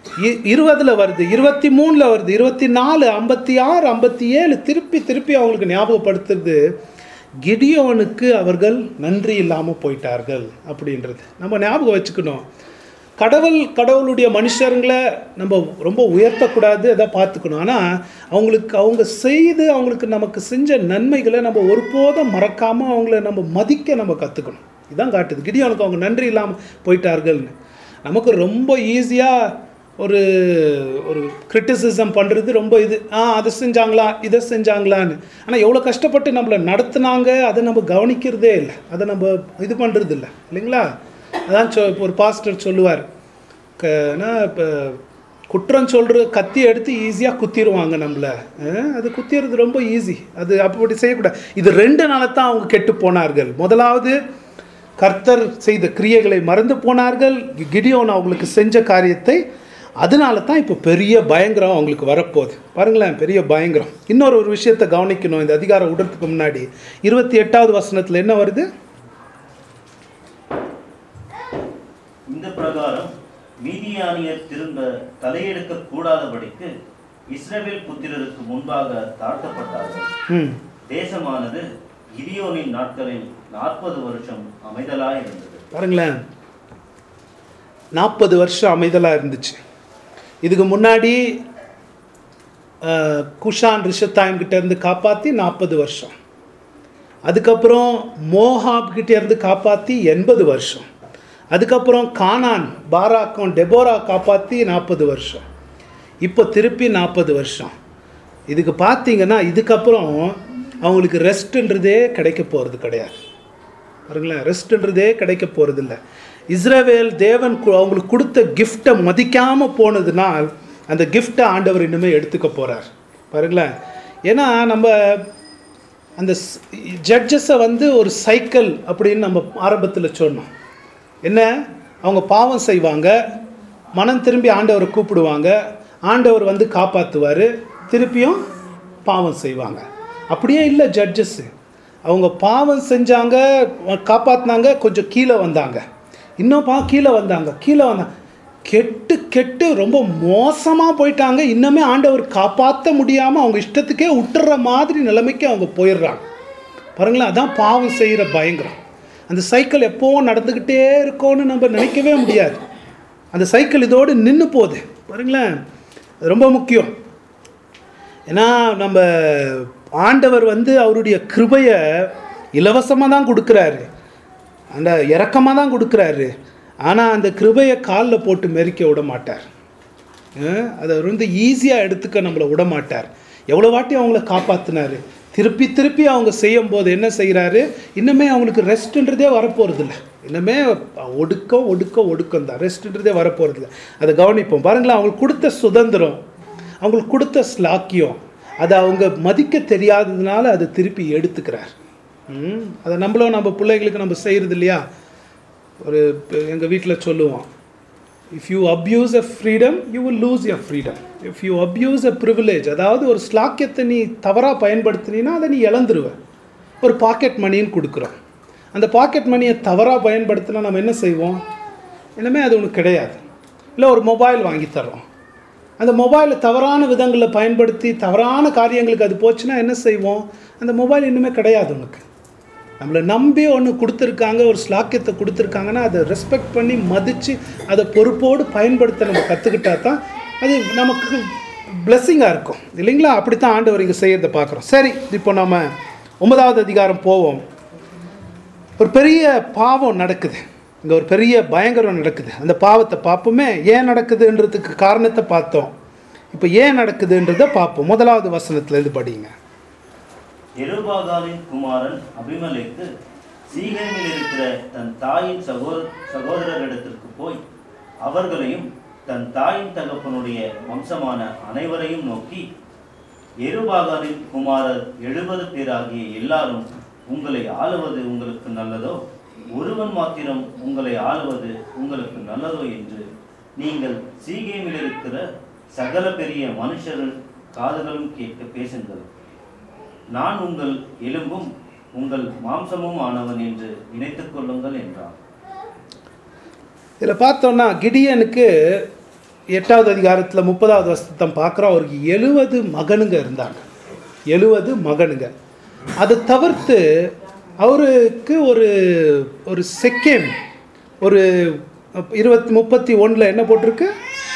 A: இ- இருபதுல வருது இருபத்தி மூணுல வருது இருபத்தி நாலு ஐம்பத்தி ஆறு ஐம்பத்தி ஏழு திருப்பி திருப்பி அவங்களுக்கு ஞாபகப்படுத்துறது கிடியோனுக்கு அவர்கள் நன்றி இல்லாமல் போயிட்டார்கள் அப்படின்றது நம்ம ஞாபகம் வச்சுக்கணும் கடவுள் கடவுளுடைய மனுஷருங்களை நம்ம ரொம்ப உயர்த்தக்கூடாது அதை பார்த்துக்கணும் ஆனால் அவங்களுக்கு அவங்க செய்து அவங்களுக்கு நமக்கு செஞ்ச நன்மைகளை நம்ம ஒருபோதும் மறக்காமல் அவங்கள நம்ம மதிக்க நம்ம கற்றுக்கணும் இதான் காட்டுது கிடியோனுக்கு அவங்க நன்றி இல்லாமல் போயிட்டார்கள்னு நமக்கு ரொம்ப ஈஸியாக ஒரு ஒரு கிரிட்டிசிசம் பண்ணுறது ரொம்ப இது ஆ அதை செஞ்சாங்களா இதை செஞ்சாங்களான்னு ஆனால் எவ்வளோ கஷ்டப்பட்டு நம்மளை நடத்துனாங்க அதை நம்ம கவனிக்கிறதே இல்லை அதை நம்ம இது பண்ணுறது இல்லை இல்லைங்களா அதான் சொ இப்போ ஒரு பாஸ்டர் சொல்லுவார் க இப்போ குற்றம் சொல்கிற கத்தி எடுத்து ஈஸியாக குத்திடுவாங்க நம்மளை அஹ், அது குத்திடுறது ரொம்ப ஈஸி அது அப்படி செய்யக்கூடாது இது ரெண்டு நாளை தான் அவங்க கெட்டு போனார்கள் முதலாவது கர்த்தர் செய்த கிரியைகளை மறந்து போனார்கள் கிடியோன் அவங்களுக்கு செஞ்ச காரியத்தை அதனால தான் இப்போ பெரிய பயங்கரம் அவங்களுக்கு வரப்போகுது பாருங்களேன் பெரிய பயங்கரம் இன்னொரு ஒரு விஷயத்தை கவனிக்கணும் இந்த அதிகாரம் விடுறதுக்கு முன்னாடி இருபத்தி எட்டாவது வசனத்தில் என்ன வருது
B: இந்த பிரகாரம் மீதியானியர் திரும்ப தலையெடுக்க கூடாதபடிக்கு இஸ்ரவேல் புத்திரருக்கு முன்பாக தாழ்த்தப்பட்டார்கள்
A: ம்
B: தேசமானது கிதியோனின் நாட்களில் நாற்பது வருஷம் அமைதலாயிருந்தது
A: பாருங்களேன் நாற்பது வருஷம் அமைதலாக இருந்துச்சு இதுக்கு முன்னாடி அஹ், குஷான் ரிஷத்தாயம் கிட்ட இருந்து காப்பாற்றி நாற்பது வருஷம் அதுக்கப்புறம் மோஹாப் கிட்ட இருந்து காப்பாற்றி எண்பது வருஷம் அதுக்கப்புறம் கானான் பாராக்கம் டெபோரா காப்பாற்றி நாற்பது வருஷம் இப்போ திருப்பி நாற்பது வருஷம் இதுக்கு பார்த்தீங்கன்னா இதுக்கப்புறம் அவங்களுக்கு ரெஸ்ட்டுன்றதே கிடைக்க போகிறது கிடையாது பாருங்களேன் ரெஸ்ட்ன்றதே கிடைக்க போகிறதில்ல இஸ்ரவேல் தேவன் கு- அவங்களுக்கு கொடுத்த கிஃப்டை மதிக்காமல் போனதுனால் அந்த கிஃப்டை ஆண்டவர் இன்னுமே எடுத்துக்க போகிறார் பாருங்களேன் ஏன்னா நம்ம அந்த ஜட்ஜஸை வந்து ஒரு சைக்கிள் அப்படின்னு நம்ம ஆரம்பத்தில் சொன்னோம் என்ன அவங்க பாவம் செய்வாங்க மனம் திரும்பி ஆண்டவரை கூப்பிடுவாங்க ஆண்டவர் வந்து காப்பாற்றுவார் திருப்பியும் பாவம் செய்வாங்க அப்படியே இல்லை ஜட்ஜஸ்ஸு அவங்க பாவம் செஞ்சாங்க காப்பாற்றினாங்க கொஞ்சம் கீழே வந்தாங்க இன்னும் பா கீழே வந்தாங்க கீழே வந்தாங்க கெட்டு கெட்டு ரொம்ப மோசமாக போயிட்டாங்க இன்னுமே ஆண்டவர் காப்பாற்ற முடியாமல் அவங்க இஷ்டத்துக்கே விட்டுற மாதிரி நிலைமைக்கு அவங்க போயிடுறாங்க பாருங்களேன் அதான் பாவம் செய்கிற பயங்கரம் அந்த சைக்கிள் எப்போவும் நடந்துக்கிட்டே இருக்கோன்னு நம்ம நினைக்கவே முடியாது அந்த சைக்கிள் இதோடு நின்று போகுது பாருங்களேன் அது ரொம்ப முக்கியம் ஏன்னா நம்ம ஆண்டவர் வந்து அவருடைய கிருபையை இலவசமாக தான் கொடுக்குறாரு அந்த இறக்கமாக தான் கொடுக்குறாரு ஆனால் அந்த கிருபையை காலில் போட்டு மெரிக்க விட மாட்டார் அஹ் அதை அவர் வந்து ஈஸியாக எடுத்துக்க நம்மளை விட மாட்டார் எவ்வளோ வாட்டி அவங்கள காப்பாற்றினாரு திருப்பி திருப்பி அவங்க செய்யும் போது என்ன செய்கிறாரு இன்னுமே அவங்களுக்கு ரெஸ்ட்டுன்றதே வரப்போகிறதில்ல இன்னுமே ஒடுக்கம் ஒடுக்கம் ஒடுக்கம் தான் ரெஸ்ட்டுன்றதே வரப்போகிறதில்ல அதை கவனிப்போம் பாருங்களேன் அவங்களுக்கு கொடுத்த சுதந்திரம் அவங்களுக்கு கொடுத்த ஸ்லாக்கியம் அதை அவங்க மதிக்க தெரியாததுனால அதை திருப்பி எடுத்துக்கிறார் ம், அதை நம்மளும் நம்ம பிள்ளைகளுக்கு நம்ம செய்கிறது இல்லையா ஒரு எங்கள் வீட்டில் சொல்லுவோம் if you abuse a freedom you will lose your freedom if you abuse a privilege அதாவது ஒரு ஸ்லாக்கியத்தை நீ தவறாக பயன்படுத்தினீன்னா அதை நீ இழந்துருவ ஒரு பாக்கெட் மணின்னு கொடுக்குறோம் அந்த பாக்கெட் மணியை தவறாக பயன்படுத்தினா நம்ம என்ன செய்வோம் இனிமே அது உனக்கு கிடையாது இல்லை ஒரு மொபைல் வாங்கி தர்றோம் அந்த மொபைலை தவறான விதங்களில் பயன்படுத்தி தவறான காரியங்களுக்கு அது போச்சுன்னா என்ன செய்வோம் அந்த மொபைல் இன்னுமே கிடையாது உனக்கு நம்மளை நம்பி ஒன்று கொடுத்துருக்காங்க ஒரு ஸ்லாக்கியத்தை கொடுத்துருக்காங்கன்னா அதை ரெஸ்பெக்ட் பண்ணி மதித்து அதை பொறுப்போடு பயன்படுத்த நம்ம கற்றுக்கிட்டா தான் அது நமக்கு பிளெஸ்ஸிங்காக இருக்கும் இல்லைங்களா அப்படித்தான் ஆண்டவர் இங்கே செய்யறதை பார்க்குறோம் சரி இப்போ நம்ம ஒன்பதாவது அதிகாரம் போவோம் ஒரு பெரிய பாவம் நடக்குது இங்கே ஒரு பெரிய பயங்கரம் நடக்குது அந்த பாவத்தை பார்ப்போமே ஏன் நடக்குதுன்றதுக்கு காரணத்தை பார்த்தோம் இப்போ ஏன் நடக்குதுன்றதை பார்ப்போம் முதலாவது வசனத்துலேருந்து படிங்க
B: எருபாகாலின் குமாரன் அபிமலேக்கு சீகேமில் இருக்கிற தன் தாயின் சகோ சகோதரரிடத்திற்கு போய் அவர்களையும் தன் தாயின் தகப்பனுடைய வம்சமான அனைவரையும் நோக்கி எருபாகாலின் குமாரர் எழுபது பேராகிய எல்லாரும் உங்களை ஆளுவது உங்களுக்கு நல்லதோ ஒருவன் மாத்திரம் உங்களை ஆளுவது உங்களுக்கு நல்லதோ என்று நீங்கள் சீகேமில் இருக்கிற சகல பெரிய மனுஷர்கள் காதுகளும் கேட்க பேசுங்கள் நான் உங்கள் எலும்பும் உங்கள் மாம்சமும் ஆனவன் என்று நினைத்துக் கொள்ளுங்கள் என்றான்
A: இதில் பார்த்தோன்னா கிடியனுக்கு எட்டாவது அதிகாரத்தில் முப்பதாவது வருஷத்தை பார்க்குறோம் அவருக்கு எழுவது மகனுங்க இருந்தாங்க எழுவது மகனுங்க அதை தவிர்த்து அவருக்கு ஒரு ஒரு செகண்ட் ஒரு இருபத்தி முப்பத்தி ஒன்றில் என்ன போட்டிருக்கு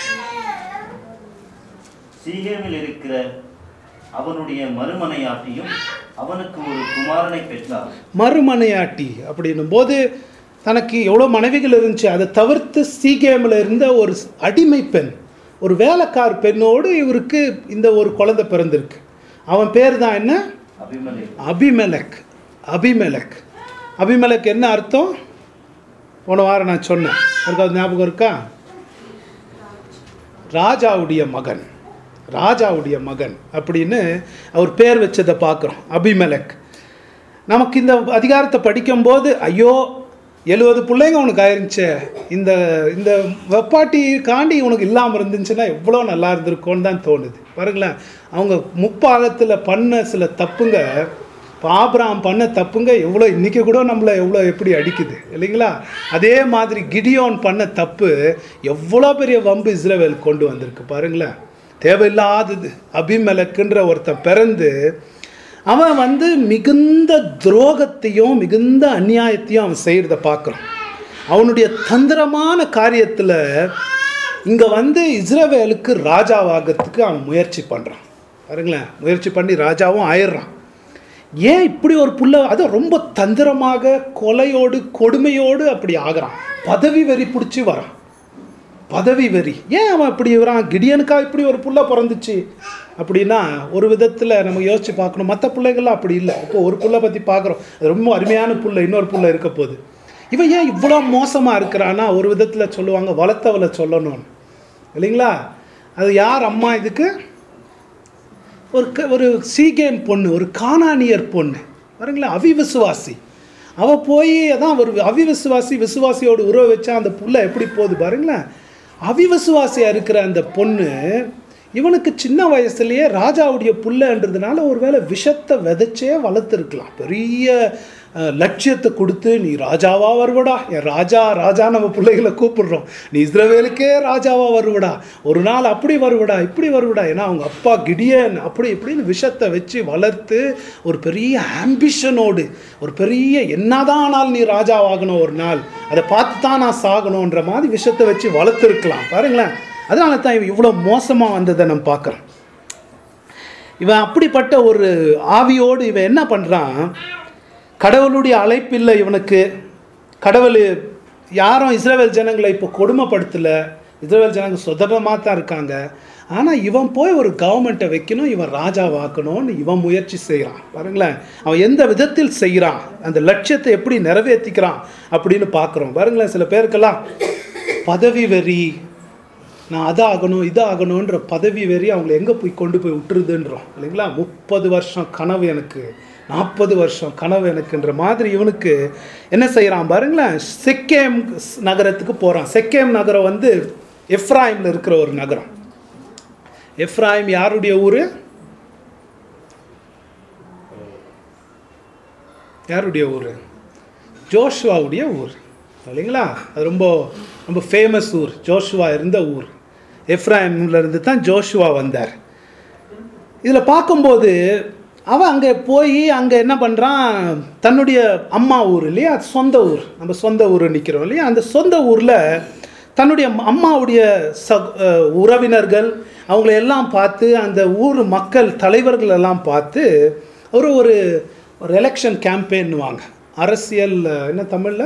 B: சீகேமில் இருக்கிற அவனுடைய மறுமனையாட்டியும் அவனுக்கு ஒரு குமாரனை பெற்றார்
A: மறுமனையாட்டி அப்படின்னும் போது தனக்கு எவ்வளோ மனைவிகள் இருந்துச்சு அதை தவிர்த்து சீகேமில் இருந்த ஒரு அடிமை பெண் ஒரு வேலைக்கார் பெண்ணோடு இவருக்கு இந்த ஒரு குழந்தை பிறந்திருக்கு அவன் பேர் தான் என்ன
B: அபிமலை
A: அபிமெலக் அபிமெலக் அபிமெலக் என்ன அர்த்தம் போன வாரம் நான் சொன்னேன் யாருக்காவது ஞாபகம் இருக்கா ராஜாவுடைய மகன் ராஜாவுடைய மகன் அப்படின்னு அவர் பேர் வச்சதை பார்க்குறோம் அபிமெலக் நமக்கு இந்த அதிகாரத்தை படிக்கும்போது ஐயோ எழுபது பிள்ளைங்க உனக்கு ஆயிருந்துச்சே இந்த இந்த வெப்பாட்டி காண்டி உனக்கு இல்லாமல் இருந்துச்சுன்னா எவ்வளோ நல்லா இருந்திருக்கும்னு தான் தோணுது பாருங்களேன் அவங்க முப்பாகத்தில் பண்ண சில தப்புங்க இப்போ ஆபிரகாம் பண்ண தப்புங்க எவ்வளோ இன்றைக்கி கூட நம்மளை எவ்வளோ எப்படி அடிக்குது இல்லைங்களா அதே மாதிரி கிடியோன் பண்ண தப்பு எவ்வளோ பெரிய வம்பு இஸ்ரவேல் கொண்டு வந்திருக்கு பாருங்களேன் தேவையில்லாதது அபிமெலக்குன்ற ஒருத்தன் பிறந்து அவன் வந்து மிகுந்த துரோகத்தையும் மிகுந்த அநியாயத்தையும் அவன் செய்கிறத பார்க்குறான் அவனுடைய தந்திரமான காரியத்தில் இங்கே வந்து இஸ்ரவேலுக்கு ராஜாவாகிறதுக்கு அவன் முயற்சி பண்ணுறான் பாருங்களேன் முயற்சி பண்ணி ராஜாவும் ஆயிடுறான் ஏன் இப்படி ஒரு புள்ள அது ரொம்ப தந்திரமாக கொலையோடு கொடுமையோடு அப்படி ஆகிறான் பதவி வெறி பிடிச்சி வரான் பதவி வெறி ஏன் அவன் இப்படி வரான் கிடியனுக்கா இப்படி ஒரு புள்ள பிறந்துச்சு அப்படின்னா ஒரு விதத்தில் நம்ம யோசிச்சு பார்க்கணும் மற்ற பிள்ளைகள்லாம் அப்படி இல்லை இப்போ ஒரு புள்ள பற்றி பார்க்குறோம் அது ரொம்ப அருமையான புள்ள இன்னொரு புள்ள இருக்க போகுது இவன் ஏன் இவ்வளோ மோசமாக இருக்கிறான்னா ஒரு விதத்தில் சொல்லுவாங்க வளர்த்தவளை சொல்லணும்னு இல்லைங்களா அது யார் அம்மா இதுக்கு ஒரு க ஒரு சீகேம் பொண்ணு ஒரு கானானியர் பொண்ணு பாருங்களா அவிவிசுவாசி அவள் போய் அதான் ஒரு அவிவிசுவாசி விசுவாசியோட உறவு வச்சா அந்த புள்ள எப்படி போகுது பாருங்களேன் அவிவிசுவாசியாக இருக்கிற அந்த பொண்ணு இவனுக்கு சின்ன வயசுலயே ராஜாவுடைய புள்ளன்றதுனால ஒருவேளை விஷத்தை விதைச்சே வளர்த்துருக்கலாம் பெரிய அஹ், லட்சியத்தை கொடுத்து நீ ராஜாவா வருவடா என் ராஜா ராஜா நம்ம பிள்ளைகளை கூப்பிடுறோம் நீ இஸ்ரவேலுக்கே ராஜாவா வருவடா ஒரு நாள் அப்படி வருவடா இப்படி வருவடா ஏன்னா அவங்க அப்பா கிடியன் அப்படி இப்படின்னு விஷத்தை வச்சு வளர்த்து ஒரு பெரிய ஆம்பிஷனோடு ஒரு பெரிய என்னதான் ஆனாலும் நீ ராஜாவாகணும் ஒரு நாள் அதை பார்த்து தான் நான் சாகணுன்ற மாதிரி விஷத்தை வச்சு வளர்த்துருக்கலாம் பாருங்களேன் அதனால தான் இவன் இவ்வளோ மோசமாக வந்ததை நம்ம பார்க்குறோம் இவன் அப்படிப்பட்ட ஒரு ஆவியோடு இவன் என்ன பண்ணுறான் கடவுளுடைய அழைப்பில்லை இவனுக்கு கடவுள் யாரும் இஸ்ரேல் ஜனங்களை இப்போ கொடுமைப்படுத்தலை இஸ்ரேல் ஜனங்க சுதந்திரமாக தான் இருக்காங்க ஆனால் இவன் போய் ஒரு கவர்மெண்ட்டை வைக்கணும் இவன் ராஜாவாக்கணும்னு இவன் முயற்சி செய்கிறான் பாருங்களேன் அவன் எந்த விதத்தில் செய்கிறான் அந்த லட்சியத்தை எப்படி நிறைவேற்றிக்கிறான் அப்படின்னு பார்க்குறோம் பாருங்களேன் சில பேருக்கெல்லாம் பதவி வெறி நான் அதாகணும் இதாகணுன்ற பதவி வெறி அவங்களை எங்கே போய் கொண்டு போய் விட்டுருதுன்றோம் இல்லைங்களா முப்பது வருஷம் கனவு எனக்கு நாற்பது வருஷம் கனவு எனக்குன்ற மாதிரி இவனுக்கு என்ன செய்கிறான் பாருங்களேன் செக்கேம் நகரத்துக்கு போகிறான் செக்கேம் நகரம் வந்து எஃப்ராயிமில் இருக்கிற ஒரு நகரம் எஃப்ராயிம் யாருடைய ஊர் யாருடைய ஊர் ஜோஷுவாவுடைய ஊர் இல்லைங்களா அது ரொம்ப ரொம்ப ஃபேமஸ் ஊர் ஜோஷுவா இருந்த ஊர் எஃப்ராயிம்ல இருந்து தான் ஜோஷுவா வந்தார் இதில் பார்க்கும்போது அவன் அங்கே போய் அங்கே என்ன பண்ணுறான் தன்னுடைய அம்மா ஊர் இல்லையா அது சொந்த ஊர் நம்ம சொந்த ஊர் நிற்கிறோம் இல்லையா அந்த சொந்த ஊரில் தன்னுடைய அம்மாவுடைய சக் அஹ் உறவினர்கள் அவங்கள எல்லாம் பார்த்து அந்த ஊர் மக்கள் தலைவர்கள் எல்லாம் பார்த்து ஒரு ஒரு ஒரு எலெக்ஷன் கேம்பெயின்னுவாங்க அரசியல் அஹ், என்ன தமிழில்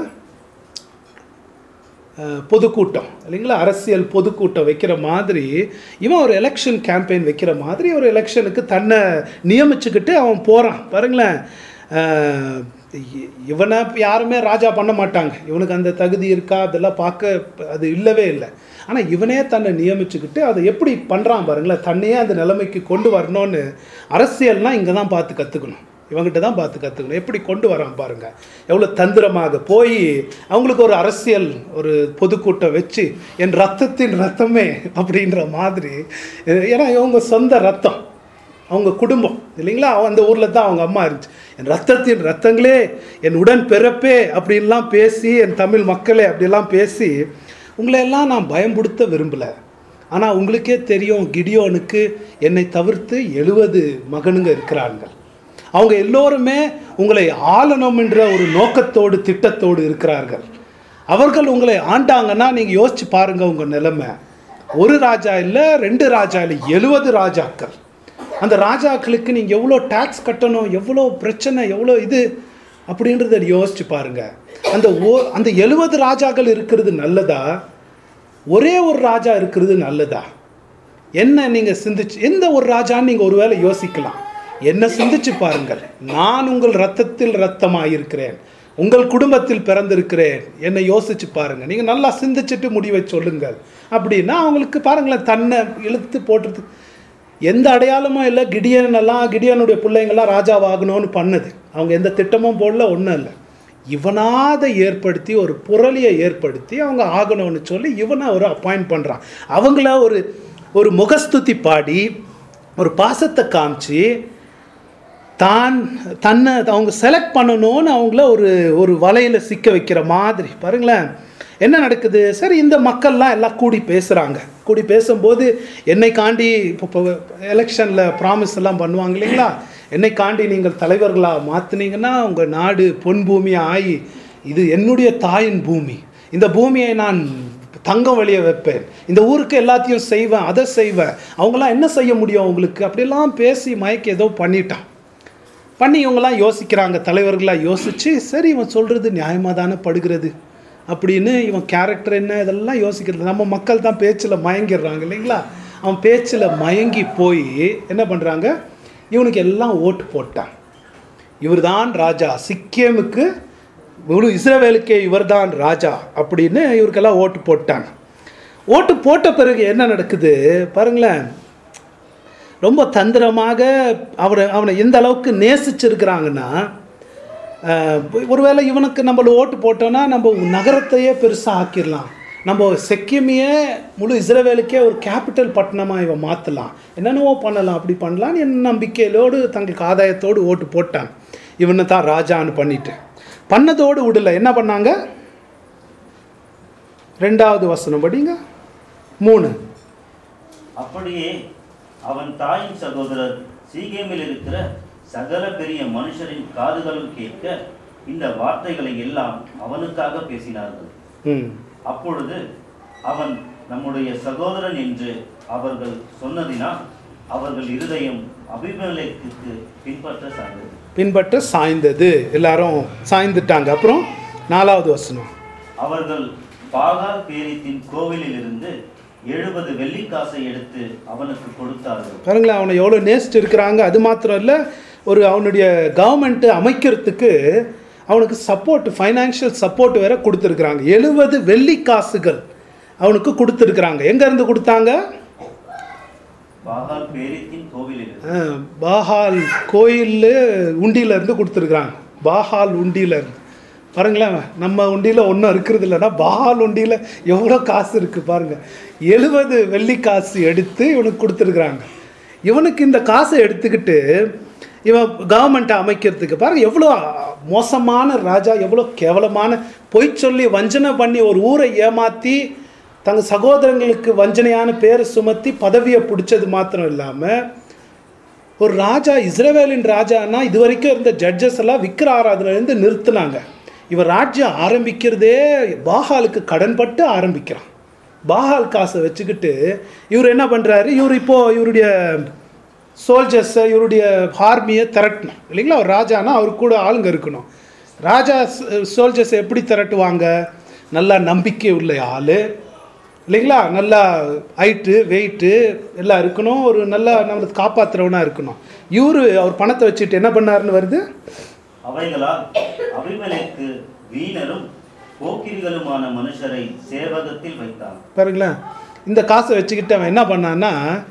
A: அஹ், பொதுக்கூட்டம் இல்லைங்களா அரசியல் பொதுக்கூட்டம் வைக்கிற மாதிரி இவன் ஒரு எலெக்ஷன் கேம்பெயின் வைக்கிற மாதிரி ஒரு எலெக்ஷனுக்கு தன்னை நியமிச்சுக்கிட்டு அவன் போகிறான் பாருங்களேன் அஹ், இ- இவனை யாருமே ராஜா பண்ண மாட்டாங்க இவனுக்கு அந்த தகுதி இருக்கா அதெல்லாம் பார்க்க அது இல்லவே இல்லை ஆனால் இவனே தன்னை நியமிச்சுக்கிட்டு அதை எப்படி பண்ணுறான் பாருங்களேன் தன்னையே அந்த நிலைமைக்கு கொண்டு வரணும்னு அரசியல்னால் இங்கே தான் பார்த்து கற்றுக்கணும் இவங்ககிட்ட தான் பார்த்து கற்றுக்கணும் எப்படி கொண்டு வரான் பாருங்க எவ்வளோ தந்திரமாக போய் அவங்களுக்கு ஒரு அரசியல் ஒரு பொதுக்கூட்டம் வச்சு என் ரத்தத்தின் ரத்தமே அப்படின்ற மாதிரி ஏன்னா இவங்க சொந்த ரத்தம் அவங்க குடும்பம் இல்லைங்களா அந்த ஊரில் தான் அவங்க அம்மா இருந்துச்சு என் ரத்தத்தின் ரத்தங்களே என் உடன் பிறப்பே அப்படின்லாம் பேசி என் தமிழ் மக்களே அப்படிலாம் பேசி உங்களை எல்லாம் நான் பயம்படுத்த விரும்பலை ஆனால் உங்களுக்கே தெரியும் கிடியோனுக்கு என்னை தவிர்த்து எழுபது மகனுங்க இருக்கிறார்கள் அவங்க எல்லோருமே உங்களை ஆளணும் என்ற ஒரு நோக்கத்தோடு திட்டத்தோடு இருக்கிறார்கள் அவர்கள் உங்களை ஆண்டாங்கன்னா நீங்கள் யோசிச்சு பாருங்க உங்கள் நிலைமை ஒரு ராஜா இல்லை ரெண்டு ராஜா இல்லை எழுபது ராஜாக்கள் அந்த ராஜாக்களுக்கு நீங்கள் எவ்வளோ டேக்ஸ் கட்டணும் எவ்வளோ பிரச்சனை எவ்வளோ இது அப்படின்றத யோசிச்சு பாருங்க அந்த ஓ அந்த எழுபது ராஜாக்கள் இருக்கிறது நல்லதா ஒரே ஒரு ராஜா இருக்கிறது நல்லதா என்ன நீங்கள் சிந்திச்சு எந்த ஒரு ராஜான்னு நீங்கள் ஒருவேளை யோசிக்கலாம் என்ன சிந்திச்சு பாருங்கள் நான் உங்கள் ரத்தத்தில் ரத்தமாயிருக்கிறேன் உங்கள் குடும்பத்தில் பிறந்திருக்கிறேன் என்னை யோசிச்சு பாருங்க நீங்கள் நல்லா சிந்திச்சுட்டு முடிவை சொல்லுங்கள் அப்படின்னா அவங்களுக்கு பாருங்களேன் தன்னை இழுத்து போட்டுறது எந்த அடையாளமும் இல்லை கிடியன் எல்லாம் கிடியனுடைய பிள்ளைங்கள்லாம் ராஜாவாகணும்னு பண்ணுது அவங்க எந்த திட்டமும் போடல ஒன்றும் இல்லை இவனாத ஏற்படுத்தி ஒரு புரளியை ஏற்படுத்தி அவங்க ஆகணும்னு சொல்லி இவனை ஒரு அப்பாயிண்ட் பண்ணுறான் அவங்கள ஒரு ஒரு முகஸ்துதி பாடி ஒரு பாசத்தை காமிச்சு தான் தன்னை அவங்க செலக்ட் பண்ணணும்னு அவங்கள ஒரு ஒரு வலையில் சிக்க வைக்கிற மாதிரி பாருங்களேன் என்ன நடக்குது சரி இந்த மக்கள்லாம் எல்லாம் கூடி பேசுகிறாங்க கூடி பேசும்போது என்னை காண்டி இப்போ எலெக்ஷனில் ப்ராமிஸ் எல்லாம் பண்ணுவாங்க இல்லைங்களா என்னை காண்டி நீங்கள் தலைவர்களாக மாற்றினீங்கன்னா உங்கள் நாடு பொன் பூமியாக ஆகி இது என்னுடைய தாயின் பூமி இந்த பூமியை நான் தங்கம் வெளியே வைப்பேன் இந்த ஊருக்கு எல்லாத்தையும் செய்வேன் அதை செய்வேன் அவங்களாம் என்ன செய்ய முடியும் அவங்களுக்கு அப்படியெல்லாம் பேசி மயக்கி ஏதோ பண்ணிட்டான் பண்ணி இவங்கெல்லாம் யோசிக்கிறாங்க தலைவர்களாக யோசித்து சரி இவன் சொல்கிறது நியாயமாக தானே படுகிறது அப்படின்னு இவன் கேரக்டர் என்ன இதெல்லாம் யோசிக்கிறது நம்ம மக்கள் தான் பேச்சில் மயங்கிடுறாங்க இல்லைங்களா அவன் பேச்சில் மயங்கி போய் என்ன பண்ணுறாங்க இவனுக்கு எல்லாம் ஓட்டு போட்டான் இவர்தான் ராஜா சிக்கியமுக்கு முழு இஸ்ரவேலுக்கே இவர்தான் ராஜா அப்படின்னு இவருக்கெல்லாம் ஓட்டு போட்டான் ஓட்டு போட்ட பிறகு என்ன நடக்குது பாருங்களேன் ரொம்ப தந்திரமாக அவரை அவனை எந்த அளவுக்கு நேசிச்சிருக்கிறாங்கன்னா அஹ், ஒருவேளை இவனுக்கு நம்மள ஓட்டு போட்டோன்னா நம்ம நகரத்தையே பெருசாக ஆக்கிடலாம் நம்ம செக்கியமையே முழு இஸ்ரவேலுக்கே ஒரு கேபிட்டல் பட்டணமாக இவன் மாற்றலாம் என்னென்னவோ பண்ணலாம் அப்படி பண்ணலான்னு என் நம்பிக்கையிலோடு தங்களுக்கு ஆதாயத்தோடு ஓட்டு போட்டான் இவனை தான் ராஜான்னு பண்ணிட்டு பண்ணதோடு விடல என்ன பண்ணாங்க ரெண்டாவது வசனம் படிங்க மூணு
B: அப்படியே அவன் தாயின் சகோதரர் சீகேமில் இருக்கிற சகல பெரிய மனுஷரின் காதுகளும் கேட்க இந்த வார்த்தைகளை எல்லாம் அவனுக்காக பேசினார்கள்
A: ம்
B: அப்பொழுது அவன் நம்முடைய சகோதரன் என்று அவர்கள் சொன்னதினால் அவர்கள் இருதயம் அபிமலேக்கு பின்பற்ற சார்ந்தது
A: பின்பற்ற சாய்ந்தது எல்லாரும் சாய்ந்துட்டாங்க அப்புறம் நாலாவது வசனம்
B: அவர்கள் பாகால் பேரித்தின் கோவிலிலிருந்து எழுபது வெள்ளிக்காசை எடுத்து அவனுக்கு கொடுத்தார்கள்
A: பாருங்களேன் அவனை எவ்வளோ நேசிட்டு இருக்கிறாங்க அது மாத்திரம் இல்லை ஒரு அவனுடைய கவர்மெண்ட்டு அமைக்கிறதுக்கு அவனுக்கு சப்போர்ட் ஃபைனான்ஷியல் சப்போர்ட் வேற கொடுத்துருக்குறாங்க எழுபது வெள்ளி காசுகள் அவனுக்கு கொடுத்துருக்குறாங்க எங்கேருந்து கொடுத்தாங்க
B: பாகால் பேரித்தின் கோவிலிலிருந்து
A: அஹ், பாஹால் கோயில் உண்டியிலேருந்து கொடுத்துருக்குறாங்க பாஹால் உண்டியிலேருந்து பாருங்களேன் நம்ம உண்டியில் ஒன்றும் இருக்கிறது இல்லைன்னா பாஹால் உண்டியில் எவ்வளோ காசு இருக்குது பாருங்கள் எழுபது வெள்ளி காசு எடுத்து இவனுக்கு கொடுத்துருக்குறாங்க இவனுக்கு இந்த காசை எடுத்துக்கிட்டு இவன் கவர்மெண்ட்டை அமைக்கிறதுக்கு பாருங்க எவ்வளோ மோசமான ராஜா எவ்வளோ கேவலமான பொய் சொல்லி வஞ்சனை பண்ணி ஒரு ஊரை ஏமாற்றி தங்க சகோதரங்களுக்கு வஞ்சனையான பேரை சுமத்தி பதவியை பிடிச்சது மாத்திரம் இல்லாமல் ஒரு ராஜா இஸ்ரவேலின் ராஜானா இது வரைக்கும் இருந்த ஜட்ஜஸ் எல்லாம் விக்கிர ஆராதனைலேருந்து நிறுத்துனாங்க இவர் ராஜ்யம் ஆரம்பிக்கிறதே பாகாலுக்கு கடன்பட்டு ஆரம்பிக்கிறான் பாகால் காசை வச்சுக்கிட்டு இவர் என்ன பண்ணுறாரு இவர் இப்போது இவருடைய சோல்ஜர்ஸை இவருடைய ஆர்மியை திரட்டணும் இல்லைங்களா ஒரு ராஜானா அவர் கூட ஆளுங்க இருக்கணும் ராஜா சோல்ஜர்ஸை எப்படி திரட்டுவாங்க நல்லா நம்பிக்கை உள்ள ஆள் இல்லைங்களா நல்லா ஹைட்டு வெயிட்டு எல்லாம் இருக்கணும் ஒரு நல்லா நம்மளுக்கு காப்பாற்றுறவனா இருக்கணும் இவரு அவர் பணத்தை வச்சுட்டு என்ன பண்ணாருன்னு வருது
B: அவைகளால் அபிமலேக்கு வீணரும் போக்கிரிகளுமான மனுஷரை சேவகத்தில் வைத்தான்
A: பாருங்களேன் இந்த காசை வச்சுக்கிட்டு அவன் என்ன பண்ணான்னா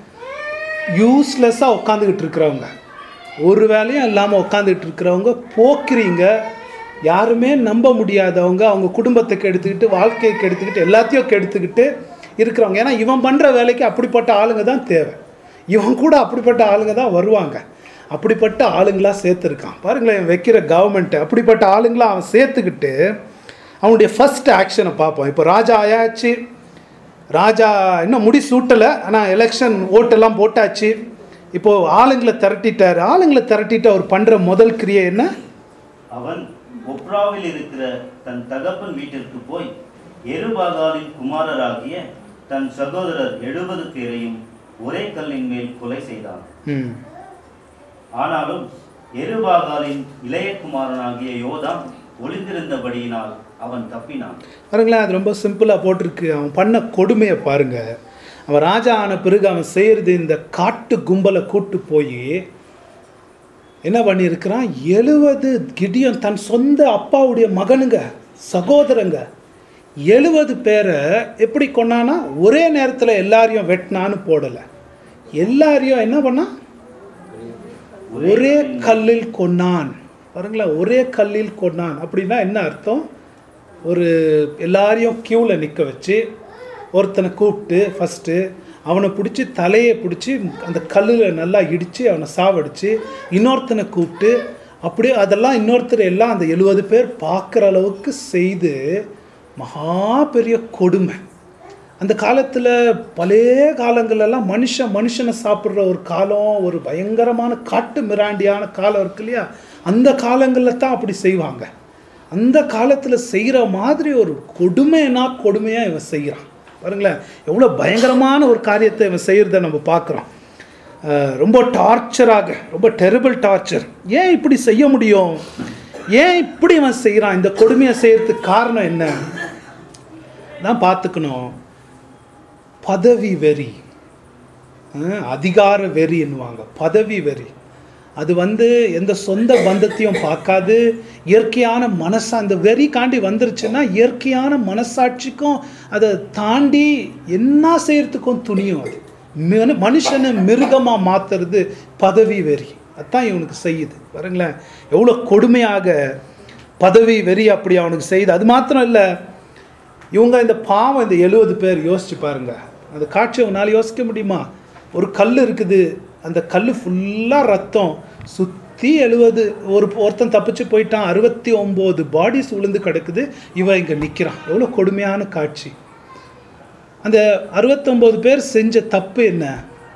A: யூஸ்லெஸ்ஸாக உட்காந்துக்கிட்டு இருக்கிறவங்க ஒரு வேலையும் இல்லாமல் உட்காந்துக்கிட்டு இருக்கிறவங்க போக்குறீங்க யாருமே நம்ப முடியாதவங்க அவங்க குடும்பத்தை கெடுத்துக்கிட்டு வாழ்க்கையை கெடுத்துக்கிட்டு எல்லாத்தையும் கெடுத்துக்கிட்டு இருக்கிறவங்க ஏன்னா இவன் பண்ணுற வேலைக்கு அப்படிப்பட்ட ஆளுங்க தான் தேவை இவன் கூட அப்படிப்பட்ட ஆளுங்க தான் வருவாங்க அப்படிப்பட்ட ஆளுங்களாக சேர்த்துருக்கான் பாருங்களேன் இவன் வைக்கிற கவர்மெண்ட்டு அப்படிப்பட்ட ஆளுங்களாம் அவன் சேர்த்துக்கிட்டு அவனுடைய ஃபர்ஸ்ட் ஆக்ஷனை பார்ப்போம் இப்போ ராஜா ஆயாச்சு ராஜா இன்னும் முடி சூட்டலை ஆனால் எலெக்ஷன் ஓட்டெல்லாம் போட்டாச்சு இப்போது ஆளுங்களை திரட்டிட்டார் ஆளுங்களை திரட்டிட்டு அவர் பண்ணுற முதல் கிரியை என்ன
B: அவன் ஒப்ராவில் இருக்கிற தன் தகப்பன் வீட்டிற்கு போய் எருபாகாலின் குமாரராகிய தன் சகோதரர் எழுபது பேரையும் ஒரே கல்லின் மேல் கொலை செய்தான்
A: ம்
B: ஆனாலும் எருபாகாலின் இளைய குமாரனாகிய யோதாம் ஒளிந்திருந்தபடியினால் அவன் தப்பினான்
A: பாருங்களேன் அது ரொம்ப சிம்பிளாக போட்டிருக்கு அவன் பண்ண கொடுமையை பாருங்க அவன் ராஜா ஆன பிறகு அவன் செய்கிறது இந்த காட்டு கும்பலை கூட்டு போய் என்ன பண்ணியிருக்கிறான் எழுவது கிடியன் தன் சொந்த அப்பாவுடைய மகனுங்க சகோதரங்க எழுவது பேரை எப்படி கொண்டானா ஒரே நேரத்தில் எல்லாரையும் வெட்டினான்னு போடலை எல்லாரையும் என்ன பண்ணான் ஒரே கல்லில் கொன்னான் பாருங்களேன் ஒரே கல்லில் கொன்னான் அப்படின்னா என்ன அர்த்தம் ஒரு எல்லாரையும் க்யூவில் நிற்க வச்சு ஒருத்தனை கூப்பிட்டு ஃபஸ்ட்டு அவனை பிடிச்சி தலையை பிடிச்சி அந்த கல்லில் நல்லா இடித்து அவனை சாவடிச்சு இன்னொருத்தனை கூப்பிட்டு அப்படியே அதெல்லாம் இன்னொருத்தர் எல்லாம் அந்த எழுபது பேர் பார்க்குற அளவுக்கு செய்து மகா பெரிய கொடுமை அந்த காலத்தில் பழைய காலங்களெல்லாம் மனுஷன் மனுஷனை சாப்பிட்ற ஒரு காலம் ஒரு பயங்கரமான காட்டு மிராண்டியான காலம் இருக்கு இல்லையா அந்த காலங்களில் தான் அப்படி செய்வாங்க அந்த காலத்தில் செய்கிற மாதிரி ஒரு கொடுமைனா கொடுமையாக இவன் செய்கிறான் பாருங்களேன் எவ்வளோ பயங்கரமான ஒரு காரியத்தை இவன் செய்கிறத நம்ம பார்க்குறோம் அஹ் ரொம்ப டார்ச்சராக ரொம்ப டெரிபிள் டார்ச்சர் ஏன் இப்படி செய்ய முடியும் ஏன் இப்படி இவன் செய்கிறான் இந்த கொடுமையை செய்யறதுக்கு காரணம் என்ன தான் பார்த்துக்கணும் பதவி வெறி அஹ் அதிகார வெறின்னுவாங்க பதவி வெறி அது வந்து எந்த சொந்த பந்தத்தையும் பார்க்காது இயற்கையான மனசா அந்த வெறி காண்டி வந்துருச்சுன்னா இயற்கையான மனசாட்சிக்கும் அதை தாண்டி என்ன செய்யறதுக்கும் துணியும் அது மனு- மனுஷனை மிருகமாக மாத்துறது பதவி வெறி அதான் இவனுக்கு செய்யுது பாருங்களேன் எவ்வளோ கொடுமையாக பதவி வெறி அப்படி அவனுக்கு செய்யுது அது மாத்திரம் இல்லை இவங்க இந்த பாவம் இந்த எழுபது பேர் யோசிச்சு பாருங்க அந்த காட்சி உங்களால் யோசிக்க முடியுமா ஒரு கல் இருக்குது அந்த கல் ஃபுல்லாக ரத்தம் சுற்றி எழுபது ஒரு ஒருத்தன் தப்பிச்சு போயிட்டான் அறுபத்தி ஒம்பது பாடிஸ் விழுந்து கிடக்குது இவன் இங்கே நிற்கிறான் எவ்வளோ கொடுமையான காட்சி அந்த அறுபத்தொம்போது பேர் செஞ்ச தப்பு என்ன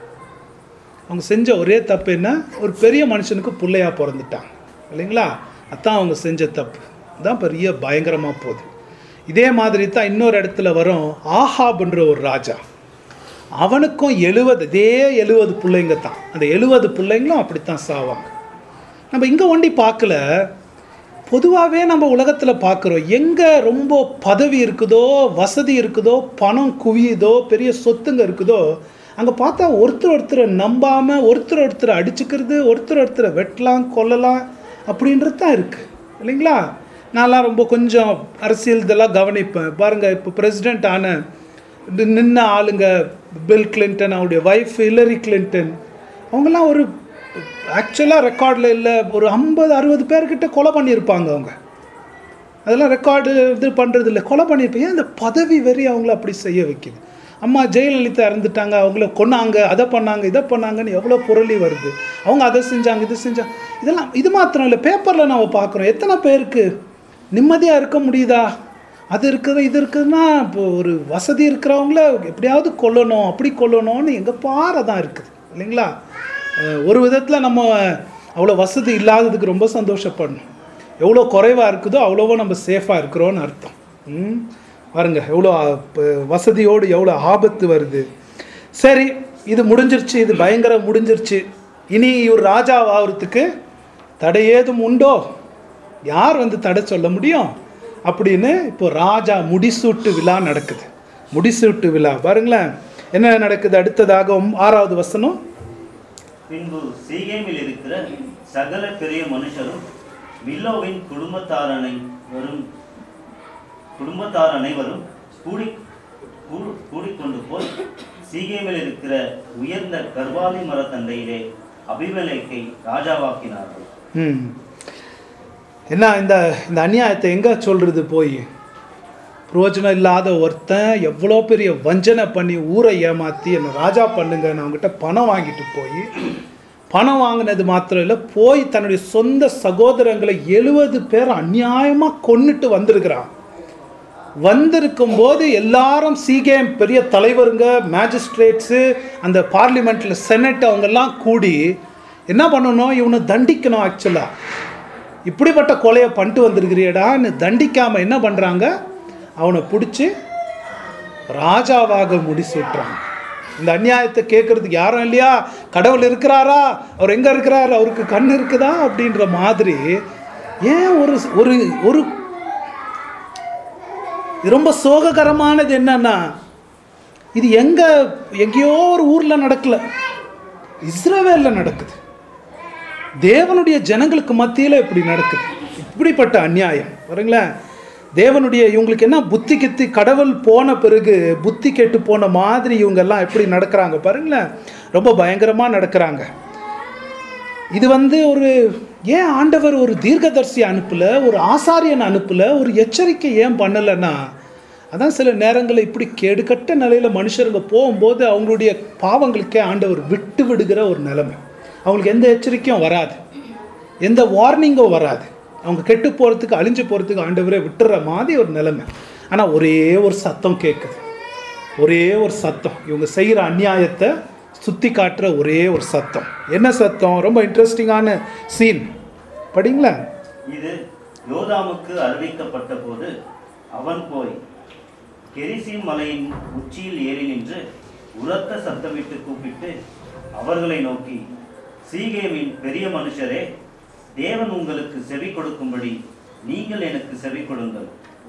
A: அவங்க செஞ்ச ஒரே தப்பு என்ன ஒரு பெரிய மனுஷனுக்கு பிள்ளையா பிறந்துட்டாங்க இல்லைங்களா அதான் அவங்க செஞ்ச தப்பு தான் பெரிய பயங்கரமாக போகுது இதே மாதிரி தான் இன்னொரு இடத்துல வரும் ஆஹாப்ன்ற ஒரு ராஜா அவனுக்கும் எழுவது இதே எழுவது பிள்ளைங்க தான் அந்த எழுவது பிள்ளைங்களும் அப்படித்தான் சாவாங்க நம்ம இங்கே ஒண்டி பார்க்கல பொதுவாகவே நம்ம உலகத்தில் பார்க்குறோம் எங்கே ரொம்ப பதவி இருக்குதோ வசதி இருக்குதோ பணம் குவியுதோ பெரிய சொத்துங்க இருக்குதோ அங்கே பார்த்தா ஒருத்தர் ஒருத்தரை நம்பாமல் ஒருத்தர் ஒருத்தரை அடிச்சுக்கிறது ஒருத்தர் ஒருத்தரை வெட்டலாம் கொல்லலாம் அப்படின்றது தான் இருக்குது இல்லைங்களா நான்லாம் ரொம்ப கொஞ்சம் அரசியல் இதெல்லாம் கவனிப்பேன் பாருங்கள் இப்போ பிரசிடெண்ட் ஆன நி- நின்ன ஆளுங்க பில் கிளின்டன் அவருடைய ஒய்ஃப் ஹில்லரி கிளின்டன் அவங்கெல்லாம் ஒரு ஆக்சுவலாக ரெக்கார்டில் இல்லை ஒரு ஐம்பது அறுபது பேர்கிட்ட கொலை பண்ணியிருப்பாங்க அவங்க அதெல்லாம் ரெக்கார்டு இது பண்ணுறது இல்லை கொலை பண்ணியிருப்பேன் ஏன் அந்த பதவி வெறி அவங்கள அப்படி செய்ய வைக்குது அம்மா ஜெயலலிதா இறந்துட்டாங்க அவங்கள கொன்னாங்க அதை பண்ணாங்க இதை பண்ணாங்கன்னு எவ்வளோ புரளி வருது அவங்க அதை செஞ்சாங்க இது செஞ்சாங்க இதெல்லாம் இது மாத்திரம் இல்லை பேப்பரில் நம்ம பார்க்குறோம் எத்தனை பேருக்கு நிம்மதியாக இருக்க முடியுதா அது இருக்குது இது இருக்குதுன்னா இப்போ ஒரு வசதி இருக்கிறவங்கள எப்படியாவது கொல்லணும் அப்படி கொல்லணும்னு எங்கள் பாறை தான் இருக்குது இல்லைங்களா அஹ் ஒரு விதத்தில் நம்ம அவ்வளோ வசதி இல்லாததுக்கு ரொம்ப சந்தோஷப்படணும் எவ்வளோ குறைவாக இருக்குதோ அவ்வளோவோ நம்ம சேஃபாக இருக்கிறோன்னு அர்த்தம் ம் பாருங்க எவ்வளோ ஆ- இப்ப வசதியோடு எவ்வளோ ஆபத்து வருது சரி இது முடிஞ்சிருச்சு இது பயங்கர முடிஞ்சிருச்சு இனி இவர் ராஜா ஆகிறதுக்கு தடை ஏதும் உண்டோ யார் வந்து தடை சொல்ல முடியும் அப்படின்னு இப்போ ராஜா முடிசூட்டு விழா நடக்குது முடிசூட்டு விழா பாருங்களேன் என்ன நடக்குது அடுத்ததாக ஒம்- ஆறாவது வசனம்
B: பின்பு சீகேமில் இருக்கிற சகல பெரிய மனுஷரும் மில்லோவின் குடும்பத்தாரனை வரும் குடும்பத்தார் அனைவரும் கூடி கூ- கூடிக்கொண்டு போய் சீகேமில் இருக்கிற உயர்ந்த கர்வாலி மரத்தண்டையிலே அபிமெலேக்கை ராஜாவாக்கினார்கள்
A: ம் என்ன இந்த இந்த அநியாயத்தை எங்கே சொல்கிறது போய் பிரயோஜனம் இல்லாத ஒருத்தன் எவ்வளோ பெரிய வஞ்சனை பண்ணி ஊரை ஏமாற்றி என்னை ராஜா பண்ணுங்கன்னு அவங்ககிட்ட பணம் வாங்கிட்டு போய் பணம் வாங்கினது மாத்திரம் இல்லை போய் தன்னுடைய சொந்த சகோதரங்களை எழுபது பேர் அநியாயமாக கொன்னுட்டு வந்திருக்கிறான் வந்திருக்கும் போது எல்லாரும் சீகேம் பெரிய தலைவருங்க மேஜிஸ்ட்ரேட்ஸு அந்த பார்லிமெண்ட்டில் செனட் அவங்கெல்லாம் கூடி என்ன பண்ணணும் இவனை தண்டிக்கணும் ஆக்சுவலாக இப்படிப்பட்ட கொலையை பண்ணிட்டு வந்திருக்கிறியடான்னு தண்டிக்காமல் என்ன பண்ணுறாங்க அவனை பிடிச்சி ராஜாவாக முடிசூட்டுறாங்க இந்த அநியாயத்தை கேட்கறதுக்கு யாரும் இல்லையா கடவுள் இருக்கிறாரா அவர் எங்கே இருக்கிறார் அவருக்கு கண் இருக்குதா அப்படின்ற மாதிரி ஏன் ஒரு ஒரு ஒரு இது ரொம்ப சோககரமானது என்னன்னா இது எங்க எங்கேயோ ஒரு ஊர்ல நடக்கல இஸ்ரவேல்ல நடக்குது தேவனுடைய ஜனங்களுக்கு மத்தியில் இப்படி நடக்குது இப்படிப்பட்ட அநியாயம் பாருங்களேன் தேவனுடைய இவங்களுக்கு என்ன புத்தி கித்தி கடவுள் போன பிறகு புத்தி கெட்டு போன மாதிரி இவங்கெல்லாம் எப்படி நடக்கிறாங்க பாருங்களேன் ரொம்ப பயங்கரமாக நடக்கிறாங்க இது வந்து ஒரு ஏன் ஆண்டவர் ஒரு தீர்க்கதரிசி அனுப்பல ஒரு ஆசாரியன் அனுப்பல ஒரு எச்சரிக்கை ஏன் பண்ணலைன்னா அதான் சில நேரங்களில் இப்படி கெடுக்கட்ட நிலையில் மனுஷருங்க போகும்போது அவங்களுடைய பாவங்களுக்கே ஆண்டவர் விட்டு விடுகிற ஒரு நிலைமை அவங்களுக்கு எந்த எச்சரிக்கையும் வராது எந்த வார்னிங்கும் வராது அவங்க கெட்டு போகிறதுக்கு அழிஞ்சு போகிறதுக்கு ஆண்டவரே விட்டுற மாதிரி ஒரு நிலைமை ஆனால் ஒரே ஒரு சத்தம் கேட்குது ஒரே ஒரு சத்தம் இவங்க செய்கிற அநியாயத்தை சுற்றி காட்டுற ஒரே ஒரு சத்தம் என்ன சத்தம் ரொம்ப இன்ட்ரெஸ்டிங்கான சீன் படிங்களா
B: இது யோதாமுக்கு அறிவிக்கப்பட்ட போது அவன் போய் கெரிசீம் மலையின் உச்சியில் ஏறி நின்று உரத்த சத்தமிட்டு கூப்பிட்டு அவர்களை நோக்கி சீகேமின் பெரிய மனுஷரே தேவன் உங்களுக்கு செவி கொடுக்கும்படி நீங்கள் எனக்கு செவி கொடுங்கள்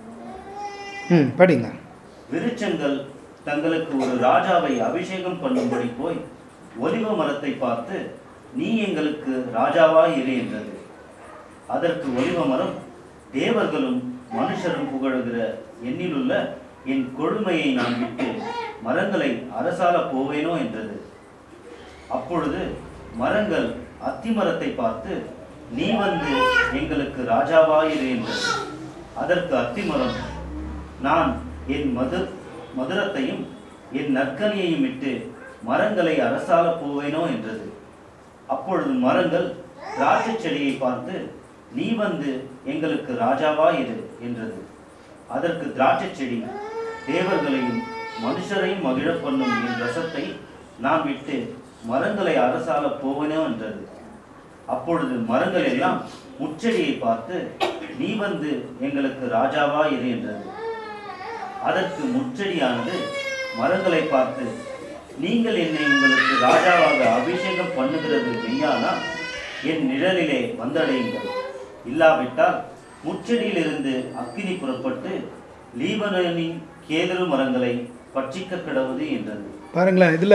A: ம் படிங்க
B: விருட்சங்கள் தங்களுக்கு ஒரு ராஜாவை அபிஷேகம் பண்ணும்படி போய் ஒலிவ மரத்தை பார்த்து நீ எங்களுக்கு ராஜாவாய் இரு என்றது அதற்கு ஒலிவ மரம் தேவர்களும் மனுஷரும் புகழுகிற எண்ணிலுள்ள என் கொழுமையை நான் விட்டு மரங்களை அரசால போவேனோ என்றது அப்பொழுது மரங்கள் அத்திமரத்தை பார்த்து நீ வந்து எங்களுக்கு ராஜாவாயிரு என்றது அதற்கு அத்திமரம் நான் என் மது மதுரத்தையும் என் நற்கனியையும் விட்டு மரங்களை அரசால போவேனோ என்றது அப்பொழுது மரங்கள் திராட்சை செடியை பார்த்து நீ வந்து எங்களுக்கு ராஜாவாயிரு என்றது அதற்கு திராட்சை செடி தேவர்களையும் மனுஷரையும் மகிழப் பண்ணும் என் ரசத்தை நான் விட்டு மரங்களை அரசால போவேனோ என்றது அப்பொழுது மரங்கள் எல்லாம் முச்செடியை பார்த்து நீ வந்து எங்களுக்கு ராஜாவா இரு என்றது அதற்கு முச்செடியானது மரங்களை பார்த்து நீங்கள் என்னை உங்களுக்கு ராஜாவாக அபிஷேகம் பண்ணுகிறது மெய்யானா என் நிழலிலே வந்தடையுங்கள் இல்லாவிட்டால் முச்செடியிலிருந்து அக்கினி புறப்பட்டு லீபனனின் கேதரு மரங்களை பட்சிக்க கிடவது என்றது
A: பாருங்களேன் இதில்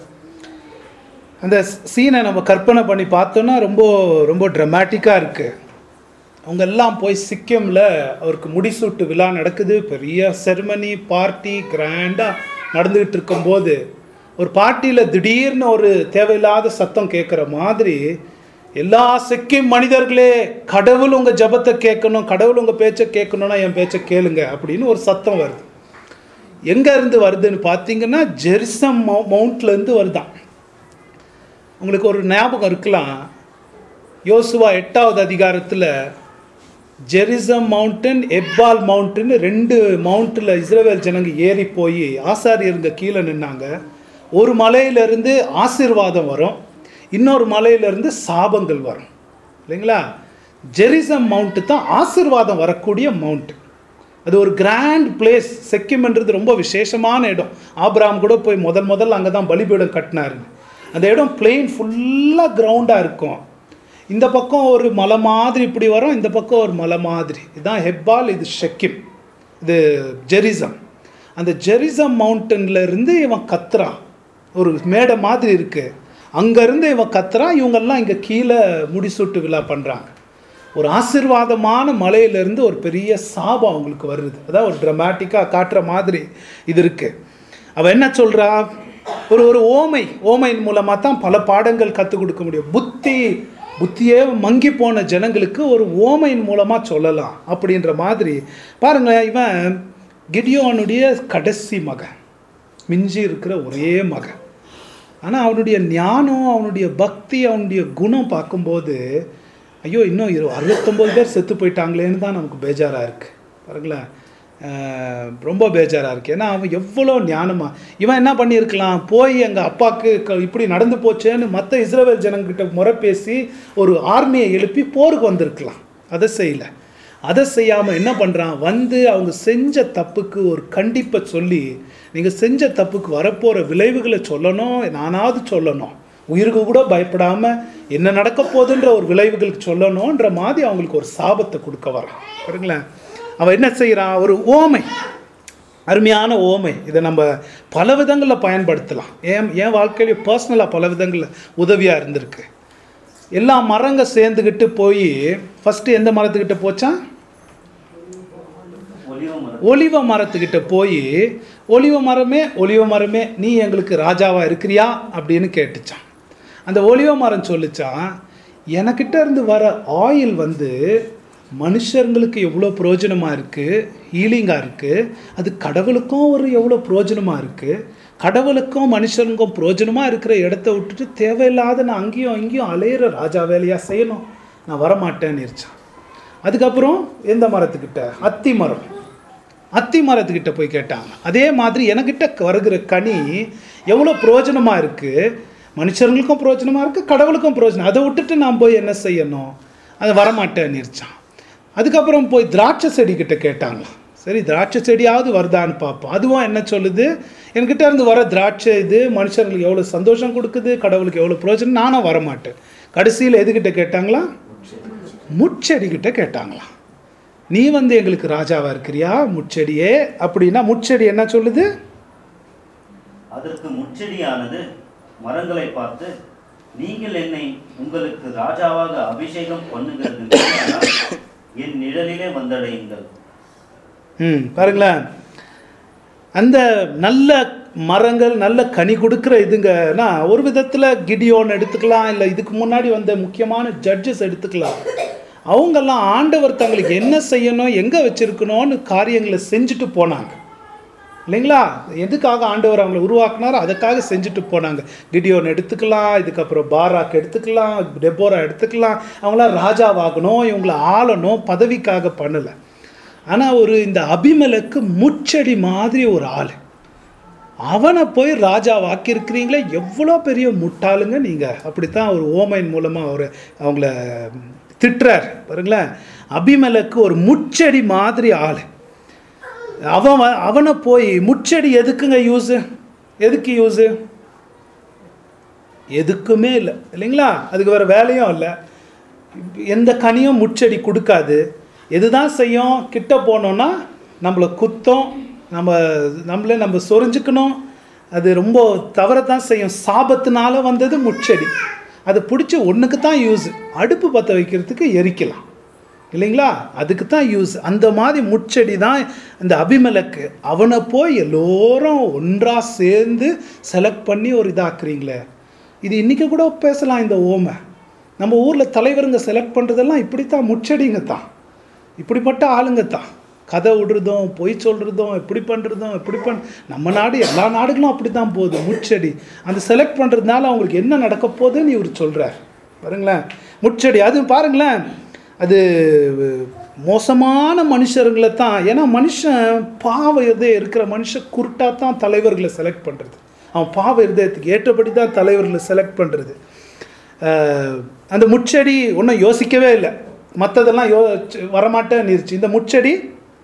A: அந்த சீனை நம்ம கற்பனை பண்ணி பார்த்தோன்னா ரொம்ப ரொம்ப ட்ரமாட்டிக்காக இருக்குது அவங்க எல்லாம் போய் சிக்கிமில் அவருக்கு முடிசூட்டு விழா நடக்குது பெரிய செரிமனி பார்ட்டி கிராண்டாக நடந்துக்கிட்டு இருக்கும்போது ஒரு பார்ட்டியில் திடீர்னு ஒரு தேவையில்லாத சத்தம் கேட்குற மாதிரி எல்லா சிக்கிம் மனிதர்களே கடவுள் உங்கள் ஜபத்தை கேட்கணும் கடவுள் உங்கள் பேச்சை கேட்கணும்னா என் பேச்சை கேளுங்க அப்படின்னு ஒரு சத்தம் வருது எங்கே இருந்து வருதுன்னு பார்த்தீங்கன்னா ஜெருசம் மவு மவுண்ட்லேருந்து வருதான் உங்களுக்கு ஒரு ஞாபகம் இருக்கலாம் யோசுவா எட்டாவது அதிகாரத்தில் ஜெரிசம் மவுண்டன் எப்பால் மவுண்டன் ரெண்டு மவுண்ட்டில் இஸ்ரேல் ஜனங்க ஏறி போய் ஆசாரியருங்க கீழே நின்னாங்க ஒரு மலையிலிருந்து ஆசீர்வாதம் வரும் இன்னொரு மலையிலிருந்து சாபங்கள் வரும் இல்லைங்களா ஜெரிசம் மவுண்ட்டு தான் ஆசீர்வாதம் வரக்கூடிய மவுண்ட் அது ஒரு கிராண்ட் பிளேஸ் செக்கிம்ன்றது ரொம்ப விசேஷமான இடம் ஆபிராம் கூட போய் முதல் முதல்ல அங்கே தான் பலிபீடம் கட்டினாருங்க அந்த இடம் பிளெயின் ஃபுல்லாக கிரவுண்டாக இருக்கும் இந்த பக்கம் ஒரு மலை மாதிரி இப்படி வரும் இந்த பக்கம் ஒரு மலை மாதிரி இதுதான் ஹெப்பால் இது ஷெக்கிம் இது ஜெரிசம் அந்த ஜெரிசம் மவுண்டன்ல இருந்து இவன் கத்துறான் ஒரு மேடை மாதிரி இருக்கு அங்கேருந்து இவன் கத்துறான் இவங்கெல்லாம் இங்கே கீழே முடிசூட்டு விழா பண்ணுறாங்க ஒரு ஆசிர்வாதமான மலையிலேருந்து ஒரு பெரிய சாபம் அவங்களுக்கு வருது அதான் ஒரு ட்ரமாட்டிக்காக காட்டுற மாதிரி இது இருக்குது அவள் என்ன சொல்கிறா ஒரு ஒரு ஓமை ஓமையின் மூலமாக தான் பல பாடங்கள் கற்றுக் கொடுக்க முடியும் புத்தி புத்தியே மங்கி போன ஜனங்களுக்கு ஒரு ஓமையின் மூலமாக சொல்லலாம் அப்படின்ற மாதிரி பாருங்களேன் இவன் கிடியோனுடைய கடைசி மகன் மிஞ்சி இருக்கிற ஒரே மகன் ஆனால் அவனுடைய ஞானம் அவனுடைய பக்தி அவனுடைய குணம் பார்க்கும்போது ஐயோ இன்னும் இரு அறுபத்தொம்போது பேர் செத்து போயிட்டாங்களேன்னு தான் நமக்கு பேஜாராக இருக்குது பாருங்களேன் அஹ், ரொம்ப பேஜாராக இருக்கு ஏன்னா அவன் எவ்வளோ ஞானமா இவன் என்ன பண்ணியிருக்கலாம் போய் எங்கள் அப்பாவுக்கு க- இப்படி நடந்து போச்சேன்னு மற்ற இஸ்ரவேல் ஜனங்கிட்ட முறை பேசி ஒரு ஆர்மியை எழுப்பி போருக்கு வந்திருக்கலாம் அதை செய்யலை அதை செய்யாமல் என்ன பண்ணுறான் வந்து அவங்க செஞ்ச தப்புக்கு ஒரு கண்டிப்பை சொல்லி நீங்கள் செஞ்ச தப்புக்கு வரப்போகிற விளைவுகளை சொல்லணும் நானாவது சொல்லணும் உயிருக்கு கூட பயப்படாமல் என்ன நடக்க போகுதுன்ற ஒரு விளைவுகளுக்கு சொல்லணுன்ற மாதிரி அவங்களுக்கு ஒரு சாபத்தை கொடுக்க வரான் பாருங்களேன் அவன் என்ன செய்கிறான் ஒரு ஓமை அருமையான ஓமை இதை நம்ம பல விதங்களில் பயன்படுத்தலாம் ஏன் என் வாழ்க்கையில பர்சனலாக பல விதங்களில் உதவியாக இருந்திருக்கு எல்லா மரங்க சேர்ந்துக்கிட்டு போய் ஃபஸ்ட்டு எந்த மரத்துக்கிட்ட போச்சான்
B: ஒலிவ மரம்
A: ஒலிவ மரத்துக்கிட்ட போய் ஒலிவ மரமே ஒலிவ மரமே நீ எங்களுக்கு ராஜாவா இருக்கிறியா அப்படின்னு கேட்டுச்சான் அந்த ஒலிவ மரம் சொல்லிச்சான் எனக்கிட்ட இருந்து வர ஆயில் வந்து மனுஷங்களுக்கு எவ்வளோ பிரயோஜனமாக இருக்குது ஹீலிங்காக இருக்குது அது கடவுளுக்கும் ஒரு எவ்வளோ பிரயோஜனமாக இருக்குது கடவுளுக்கும் மனுஷனுக்கும் பிரயோஜனமாக இருக்கிற இடத்த விட்டுட்டு தேவையில்லாத நான் அங்கேயும் இங்கேயும் அலையிற ராஜா வேலையாக செய்யணும் நான் வரமாட்டேன்னு இருச்சான் அதுக்கப்புறம் எந்த மரத்துக்கிட்ட அத்தி மரம் அத்தி மரத்துக்கிட்ட போய் கேட்டாங்க அதே மாதிரி எனக்கிட்ட வருகிற கனி எவ்வளோ பிரயோஜனமாக இருக்குது மனுஷர்களுக்கும் பிரயோஜனமாக இருக்குது கடவுளுக்கும் பிரயோஜனம் அதை விட்டுட்டு நான் போய் என்ன செய்யணும் அது வரமாட்டேன்னு இருச்சான் அதுக்கப்புறம் போய் திராட்சை செடிக்கிட்ட கேட்டாங்க சரி திராட்சை செடியாவது வருதான்னு பார்ப்போம் அதுவும் என்ன சொல்லுது என்கிட்ட இருந்து வர திராட்சை இது மனுஷங்களுக்கு எவ்வளோ சந்தோஷம் கொடுக்குது கடவுளுக்கு எவ்வளோ பிரயோஜனம் நானும் வரமாட்டேன் கடைசியில் எதுக்கிட்ட கேட்டாங்களா முட்செடிக்கிட்ட கேட்டாங்களாம் நீ வந்து எங்களுக்கு ராஜாவா இருக்கிறியா முட்செடியே அப்படின்னா முட்செடி என்ன சொல்லுது
B: அதற்கு முச்செடியானது மரங்களை பார்த்து நீங்கள் என்னை உங்களுக்கு ராஜாவாக அபிஷேகம் பண்ணுகிறது மெய்யானால் என் நிழலிலே வந்தடையுங்கள்
A: ம் பாருங்களேன் அந்த நல்ல மரங்கள் நல்ல கனி கொடுக்குற இதுங்கன்னா ஒரு விதத்தில் கிடியோன் எடுத்துக்கலாம் இல்லை இதுக்கு முன்னாடி வந்த முக்கியமான ஜட்ஜஸ் எடுத்துக்கலாம் அவங்கெல்லாம் ஆண்டவர் தங்களுக்கு என்ன செய்யணும் எங்கே வச்சிருக்கணும்னு காரியங்களை செஞ்சுட்டு போனாங்க இல்லைங்களா எதுக்காக ஆண்டவர் அவங்களை உருவாக்குனாரோ அதுக்காக செஞ்சுட்டு போனாங்க கிடியோன் எடுத்துக்கலாம் இதுக்கப்புறம் பாராக் எடுத்துக்கலாம் டெபோரா எடுத்துக்கலாம் அவங்களாம் ராஜாவாகணும் இவங்களை ஆளணும் பதவிக்காக பண்ணலை ஆனால் ஒரு இந்த அபிமலுக்கு முச்செடி மாதிரி ஒரு ஆள் அவனை போய் ராஜா வாக்கியிருக்கிறீங்களே எவ்வளோ பெரிய முட்டாளுங்க நீங்கள் அப்படித்தான் ஒரு ஓமையின் மூலமாக அவர் அவங்கள திட்டுறார் பாருங்களேன் அபிமலுக்கு ஒரு முச்செடி மாதிரி ஆள் அவன் வ- அவனை போய் முச்செடி எதுக்குங்க யூஸு எதுக்கு யூஸு எதுக்குமே இல்லை இல்லைங்களா அதுக்கு வேறு வேலையும் இல்லை எந்த கனியும் முச்செடி கொடுக்காது எதுதான் செய்யும் கிட்ட போனோன்னா நம்மளை குத்தம் நம்ம நம்மளே நம்ம சொரிஞ்சுக்கணும் அது ரொம்ப தவறத்தான் செய்யும் சாபத்தினால வந்தது முச்செடி அது பிடிச்சி ஒன்றுக்கு தான் யூஸ் அடுப்பு பற்ற வைக்கிறதுக்கு எரிக்கலாம் இல்லைங்களா அதுக்கு தான் யூஸ் அந்த மாதிரி முச்செடி தான் இந்த அபிமலக்கு அவனை போய் எல்லோரும் ஒன்றாக சேர்ந்து செலக்ட் பண்ணி ஒரு இதாக்குறீங்களே இது இன்றைக்கி கூட பேசலாம் இந்த ஓமை நம்ம ஊரில் தலைவருங்க செலக்ட் பண்ணுறதெல்லாம் இப்படி தான் முச்செடிங்க தான் இப்படிப்பட்ட ஆளுங்க தான் கதை விடுறதும் பொய் சொல்கிறதும் இப்படி பண்ணுறதும் இப்படி பண் நம்ம நாடு எல்லா நாடுகளும் அப்படி தான் போகுது முச்செடி அந்த செலக்ட் பண்ணுறதுனால அவங்களுக்கு என்ன நடக்க போகுதுன்னு இவர் சொல்கிறார் பாருங்களேன் முச்செடி அது பாருங்களேன் அது மோசமான மனுஷருங்களை தான் ஏன்னா மனுஷன் பாவ இதயம் இருக்கிற மனுஷன் குருட்டாக தான் தலைவர்களை செலக்ட் பண்ணுறது அவன் பாவ இருதயத்துக்கு ஏற்றபடி தான் தலைவர்களை செலக்ட் பண்ணுறது அந்த முச்செடி ஒன்றும் யோசிக்கவே இல்லை மற்றதெல்லாம் யோ வரமாட்டேன் இருச்சு இந்த முச்செடி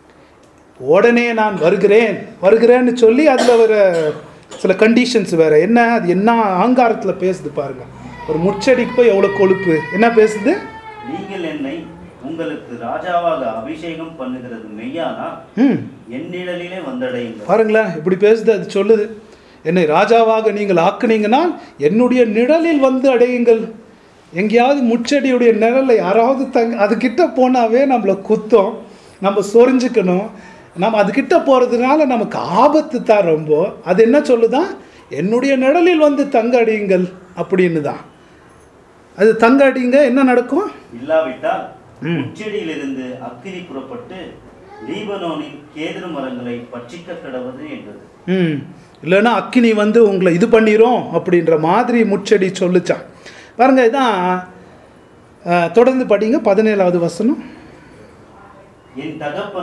A: உடனே நான் வருகிறேன் வருகிறேன்னு சொல்லி அதில் ஒரு சில கண்டிஷன்ஸ் வேறு என்ன அது என்ன ஆங்காரத்தில் பேசுது பாருங்க ஒரு முச்செடிக்கு போய் எவ்வளோ கொழுப்பு என்ன பேசுது
B: நீங்கள் என்னை உங்களுக்கு ராஜாவாக அபிஷேகம் பண்ணுகிறது மெய்யானா
A: ம்
B: என் நிழலிலே வந்தடையுங்கள்
A: பாருங்களேன் இப்படி பேசுது அது சொல்லுது என்னை ராஜாவாக நீங்கள் ஆக்குனீங்கன்னா என்னுடைய நிழலில் வந்து அடையுங்கள் எங்கேயாவது முச்செடியுடைய நிழலை யாராவது தங் அதுக்கிட்ட போனாவே நம்மளை குத்தம் நம்ம சொரிஞ்சுக்கணும் நம்ம அதுக்கிட்ட போகிறதுனால நமக்கு ஆபத்து தான் ரொம்ப அது என்ன சொல்லுதான் என்னுடைய நிழலில் வந்து தங்க அடியுங்கள் அப்படின்னு தான் அது தங்க அடிங்க என்ன நடக்கும்
B: இல்லாவிட்டால்
A: ம்.
B: உச்செடியிலிருந்து அக்கினி புறப்பட்டு லீபனோனின் கேதுரு மரங்களை பட்சிக்க கடவுது என்றது
A: ம் இல்லைன்னா அக்கினி வந்து உங்களை இது பண்ணிரும் அப்படின்ற மாதிரி முச்செடி சொல்லுச்சான் பாருங்க இதான் அஹ், தொடர்ந்து படிங்க பதினேழாவது வசனம்
B: என் தகப்பன்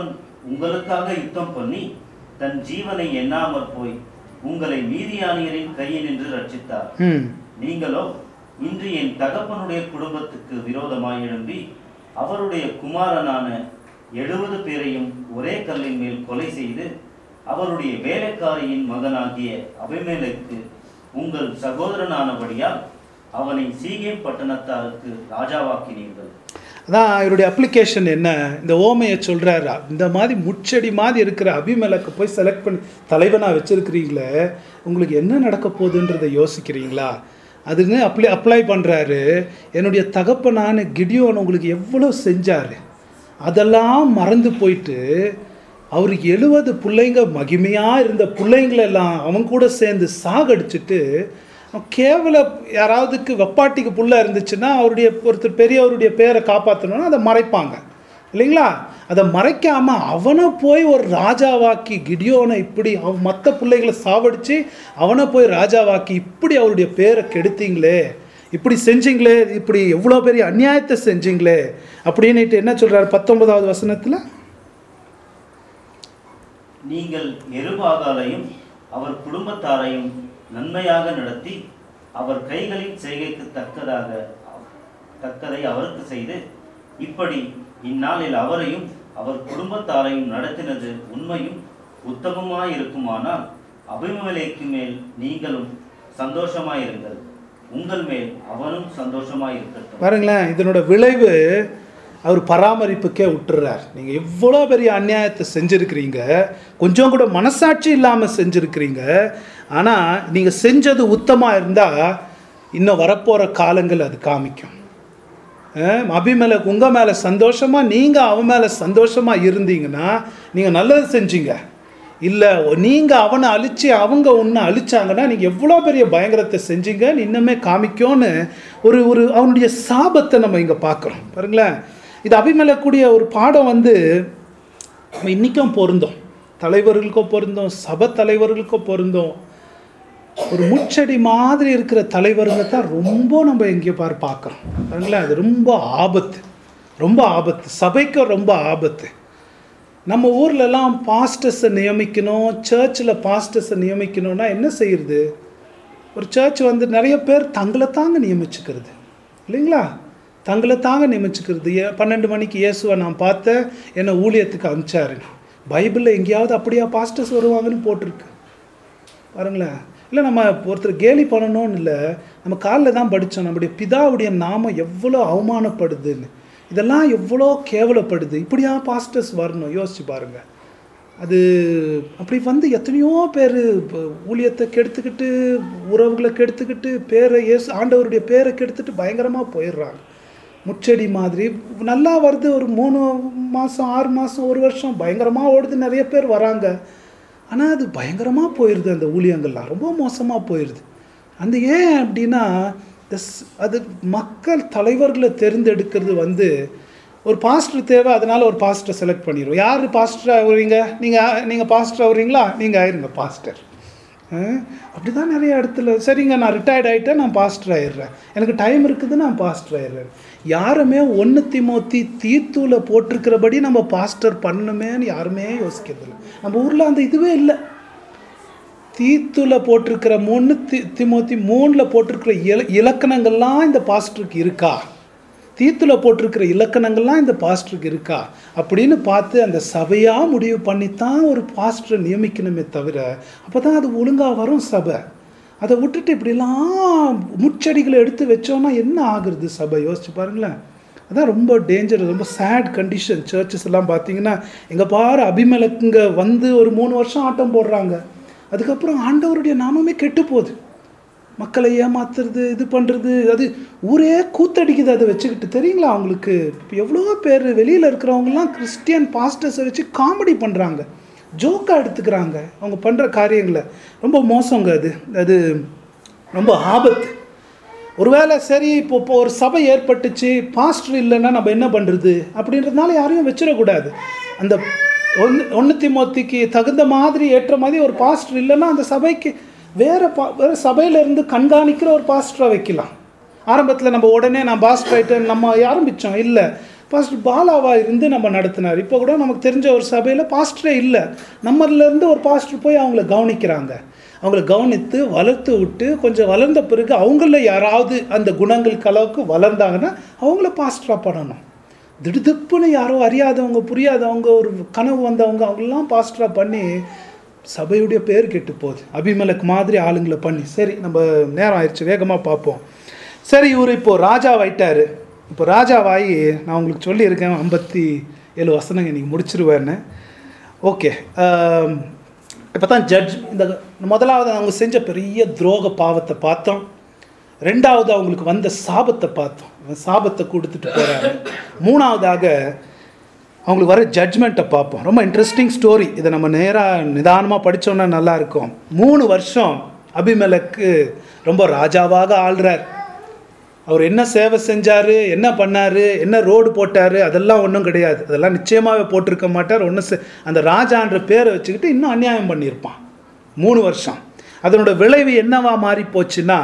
B: உங்களுக்காக யுத்தம் பண்ணி தன் ஜீவனை எண்ணாமற் போய் உங்களை மீதியானியரின் கையினின்று ரட்சித்தார்
A: ம்
B: நீங்களோ இன்று என் தகப்பனுடைய குடும்பத்துக்கு விரோதமாய் எழும்பி அவருடைய குமாரனான எழுபது பேரையும் ஒரே கல்லின் மேல் கொலை செய்து அவருடைய வேலைக்காரியின் மகனாகிய அபிமேலுக்கு உங்கள் சகோதரனானபடியால் அவனை சீகேம் பட்டணத்தாருக்கு ராஜாவாக்கினீர்கள்
A: அதான் இவருடைய அப்ளிகேஷன் என்ன இந்த ஓமையை சொல்கிறாரு இந்த மாதிரி முச்செடி மாதிரி இருக்கிற அபிமேலக்கு போய் செலக்ட் பண்ணி தலைவனாக வச்சுருக்கிறீங்களே உங்களுக்கு என்ன நடக்க போகுதுன்றதை யோசிக்கிறீங்களா அதுன்னு அப்ளை அப்ளை பண்ணுறாரு என்னுடைய தகப்பனான கிடியோன் உங்களுக்கு எவ்வளோ செஞ்சார் அதெல்லாம் மறந்து போயிட்டு அவருக்கு எழுபது பிள்ளைங்க மகிமையாக இருந்த பிள்ளைங்களெல்லாம் அவன் கூட சேர்ந்து சாகடிச்சிட்டு அவன் கேவல யாராவதுக்கு வெப்பாட்டிக்கு புள்ள இருந்துச்சுன்னா அவருடைய ஒருத்தர் பெரியவருடைய பேரை காப்பாற்றணும்னா அதை மறைப்பாங்க இல்லைங்களா அதை மறைக்காம அவனை போய் ஒரு ராஜாவாக்கி கிடியோனை இப்படி அவன் மற்ற பிள்ளைகளை சாவடிச்சு அவனை போய் ராஜாவாக்கி இப்படி அவருடைய பேரை கெடுத்தீங்களே இப்படி செஞ்சீங்களே இப்படி எவ்வளோ பெரிய அநியாயத்தை செஞ்சீங்களே அப்படின்னுட்டு என்ன சொல்றாரு பத்தொன்பதாவது வசனத்தில்
B: நீங்கள் எருபாகாலையும் அவர் குடும்பத்தாரையும் நன்மையாக நடத்தி அவர் கைகளின் செய்கைக்கு தக்கதாக தக்கதை அவருக்கு செய்து இப்படி இந்நாளில் அவரையும் அவர் குடும்பத்தாரையும் நடத்தினது உண்மையும் உத்தமமாயிருக்குமானால் அபிமலேக்கு மேல் நீங்களும் சந்தோஷமாயிருங்கள் உங்கள் மேல் அவனும் சந்தோஷமாயிருக்கட்டும்
A: பாருங்களேன் இதனோட விளைவு அவர் பராமரிப்புக்கே விட்டுறார் நீங்கள் எவ்வளோ பெரிய அநியாயத்தை செஞ்சுருக்கிறீங்க கொஞ்சம் கூட மனசாட்சி இல்லாமல் செஞ்சுருக்கிறீங்க ஆனால் நீங்கள் செஞ்சது உத்தமாக இருந்தால் இன்னும் வரப்போகிற காலங்கள் அது காமிக்கும் அஹ் அபிமேல உங்கள் மேலே சந்தோஷமாக நீங்கள் அவன் மேலே சந்தோஷமாக இருந்தீங்கன்னா நீங்கள் நல்லது செஞ்சீங்க இல்லை நீங்கள் அவனை அழிச்சு அவங்க ஒன்று அழிச்சாங்கன்னா நீங்கள் எவ்வளோ பெரிய பயங்கரத்தை செஞ்சீங்கன்னு இன்னுமே காமிக்கும்னு ஒரு ஒரு அவனுடைய சாபத்தை நம்ம இங்கே பார்க்குறோம் பாருங்களேன் இது அபிமேலக்கூடிய ஒரு பாடம் வந்து நம்ம இன்றைக்கும் பொருந்தோம் தலைவர்களுக்கும் பொருந்தோம் சபை தலைவர்களுக்கும் பொருந்தோம் ஒரு முச்செடி மாதிரி இருக்கிற தலைவருங்க தான் ரொம்ப நம்ம எங்கேயோ பாரு பார்க்குறோம் பாருங்களேன் அது ரொம்ப ஆபத்து ரொம்ப ஆபத்து சபைக்கு ரொம்ப ஆபத்து நம்ம ஊர்லலாம் பாஸ்டர்ஸை நியமிக்கணும் சர்ச்சில் பாஸ்டர்ஸை நியமிக்கணும்னா என்ன செய்யறது ஒரு சர்ச் வந்து நிறைய பேர் தங்களை தாங்க நியமிச்சுக்கிறது இல்லைங்களா தங்களை தாங்க நியமிச்சுக்கிறது ஏ பன்னெண்டு மணிக்கு இயேசுவை நான் பார்த்தேன் என்னை ஊழியத்துக்கு அனுப்பிச்சாரு பைபிளில் எங்கேயாவது அப்படியா பாஸ்டர்ஸ் வருவாங்கன்னு போட்டிருக்கு பாருங்களேன் இல்லை நம்ம ஒருத்தர் கேலி பண்ணணும்னு இல்லை நம்ம காலில் தான் படித்தோம் நம்முடைய பிதாவுடைய நாமம் எவ்வளோ அவமானப்படுதுன்னு இதெல்லாம் எவ்வளோ கேவலப்படுது இப்படியா பாஸ்டர்ஸ் வரணும் யோசிச்சு பாருங்க அது அப்படி வந்து எத்தனையோ பேர் ஊழியத்தை கெடுத்துக்கிட்டு உறவுகளை கெடுத்துக்கிட்டு பேரை இயேசு ஆண்டவருடைய பேரை கெடுத்துட்டு பயங்கரமாக போயிடுறாங்க முச்செடி மாதிரி நல்லா வருது ஒரு மூணு மாதம் ஆறு மாதம் ஒரு வருஷம் பயங்கரமாக ஓடுது நிறைய பேர் வராங்க ஆனால் அது பயங்கரமாக போயிடுது அந்த ஊழியங்கள்லாம் ரொம்ப மோசமாக போயிடுது அந்த ஏன் அப்படின்னா இந்த ஸ்- அது மக்கள் தலைவர்களை தேர்ந்தெடுக்கிறது வந்து ஒரு பாஸ்டர் தேவை அதனால் ஒரு பாஸ்டரை செலக்ட் பண்ணிடுவோம் யார் பாஸ்டராக வருவீங்க நீங்கள் நீங்கள் பாஸ்டர் வருவீங்களா நீங்கள் ஆயிருங்க பாஸ்டர் அப்படி தான் நிறைய இடத்துல சரிங்க நான் ரிட்டையர்ட் ஆகிட்டேன் நான் பாஸ்டர் ஆயிடுறேன் எனக்கு டைம் இருக்குது நான் பாஸ்டர் ஆயிடுறேன் யாருமே ஒன்று திமோத்தி தீத்தூல போட்டிருக்கிறபடி நம்ம பாஸ்டர் பண்ணணுமேன்னு யாருமே யோசிக்கிறது இல்லை நம்ம ஊரில் அந்த இதுவே இல்லை தீத்துல போட்டிருக்கிற மூணு தி திமோத்தி மூணில் போட்டிருக்கிற இல இலக்கணங்கள்லாம் இந்த பாஸ்டருக்கு இருக்கா தீத்துல போட்டிருக்கிற இலக்கணங்கள்லாம் இந்த பாஸ்டருக்கு இருக்கா அப்படின்னு பார்த்து அந்த சபையாக முடிவு பண்ணித்தான் ஒரு பாஸ்டரை நியமிக்கணுமே தவிர அப்போ தான் அது ஒழுங்காக வரும் சபை அதை விட்டுட்டு இப்படிலாம் முச்செடிகளை எடுத்து வச்சோன்னா என்ன ஆகுறது சபை யோசிச்சு பாருங்களேன் அதான் ரொம்ப டேஞ்சர் ரொம்ப சேட் கண்டிஷன் சர்ச்சஸ் எல்லாம் பார்த்தீங்கன்னா எங்கே பாரு அபிமலக்குங்க வந்து ஒரு மூணு வருஷம் ஆட்டம் போடுறாங்க அதுக்கப்புறம் ஆண்டவருடைய நாமமே கெட்டு போகுது மக்களை ஏமாத்துறது இது பண்ணுறது அது ஊரே கூத்தடிக்குது அதை வச்சுக்கிட்டு தெரியுங்களா அவங்களுக்கு இப்போ எவ்வளோ பேர் வெளியில் இருக்கிறவங்கலாம் கிறிஸ்டியன் பாஸ்டர்ஸை வச்சு காமெடி பண்ணுறாங்க ஜோக்காக எடுத்துக்கிறாங்க அவங்க பண்ணுற காரியங்களை ரொம்ப மோசங்க அது அது ரொம்ப ஆபத்து ஒருவேளை சரி இப்போ இப்போ ஒரு சபை ஏற்பட்டுச்சு பாஸ்டர் இல்லைன்னா நம்ம என்ன பண்ணுறது அப்படின்றதுனால யாரையும் வச்சிடக்கூடாது அந்த ஒன்று ஒன்று திமோத்திக்கு தகுந்த மாதிரி ஏற்ற மாதிரி ஒரு பாஸ்டர் இல்லைன்னா அந்த சபைக்கு வேறு பா வேறு சபையிலேருந்து கண்காணிக்கிற ஒரு பாஸ்டரை வைக்கலாம் ஆரம்பத்தில் நம்ம உடனே நான் பாஸ்டர் ஆகிட்டேன் நம்ம ஆரம்பித்தோம் இல்லை பாஸ்டர் பாலாவா இருந்து நம்ம நடத்தினார் இப்போ கூட நமக்கு தெரிஞ்ச ஒரு சபையில் பாஸ்டரே இல்லை நம்மளிலேருந்து ஒரு பாஸ்டர் போய் அவங்கள கவனிக்கிறாங்க அவங்கள கவனித்து வளர்த்து விட்டு கொஞ்சம் வளர்ந்த பிறகு அவங்கள யாராவது அந்த குணங்களுக்கு அளவுக்கு வளர்ந்தாங்கன்னா அவங்கள பாஸ்டராக பண்ணணும் திடுதிப்புன்னு யாரோ அறியாதவங்க புரியாதவங்க ஒரு கனவு வந்தவங்க அவங்களெலாம் பாஸ்டராக பண்ணி சபையுடைய பேர் கெட்டு போகுது அபிமலக் மாதிரி ஆளுங்களை பண்ணி சரி நம்ம நேரம் ஆயிடுச்சு வேகமாக பார்ப்போம் சரி இவர் இப்போ ராஜாவாயிட்டார் இப்போ ராஜாவாகி நான் உங்களுக்கு சொல்லியிருக்கேன் ஐம்பத்தி ஏழு வசனங்க நீங்கள் முடிச்சிருவேன்னு ஓகே இப்போ தான் ஜட்ஜ் இந்த முதலாவது அவங்க செஞ்ச பெரிய துரோக பாவத்தை பார்த்தோம் ரெண்டாவது அவங்களுக்கு வந்த சாபத்தை பார்த்தோம் அவன் சாபத்தை கொடுத்துட்டு போகிறாங்க மூணாவதாக அவங்களுக்கு வர ஜட்ஜ்மெண்ட்டை பார்ப்போம் ரொம்ப இன்ட்ரெஸ்டிங் ஸ்டோரி இதை நம்ம நேராக நிதானமாக படித்தோன்னா நல்லா இருக்கும் மூணு வருஷம் அபிமலக்கு ரொம்ப ராஜாவாக ஆள்றார் அவர் என்ன சேவை செஞ்சார் என்ன பண்ணார் என்ன ரோடு போட்டார் அதெல்லாம் ஒன்றும் கிடையாது அதெல்லாம் நிச்சயமாகவே போட்டிருக்க மாட்டார் ஒன்றும் அந்த ராஜான்ற பேரை வச்சுக்கிட்டு இன்னும் அநியாயம் பண்ணியிருப்பான் மூணு வருஷம் அதனோட விளைவு என்னவா மாறி போச்சுன்னா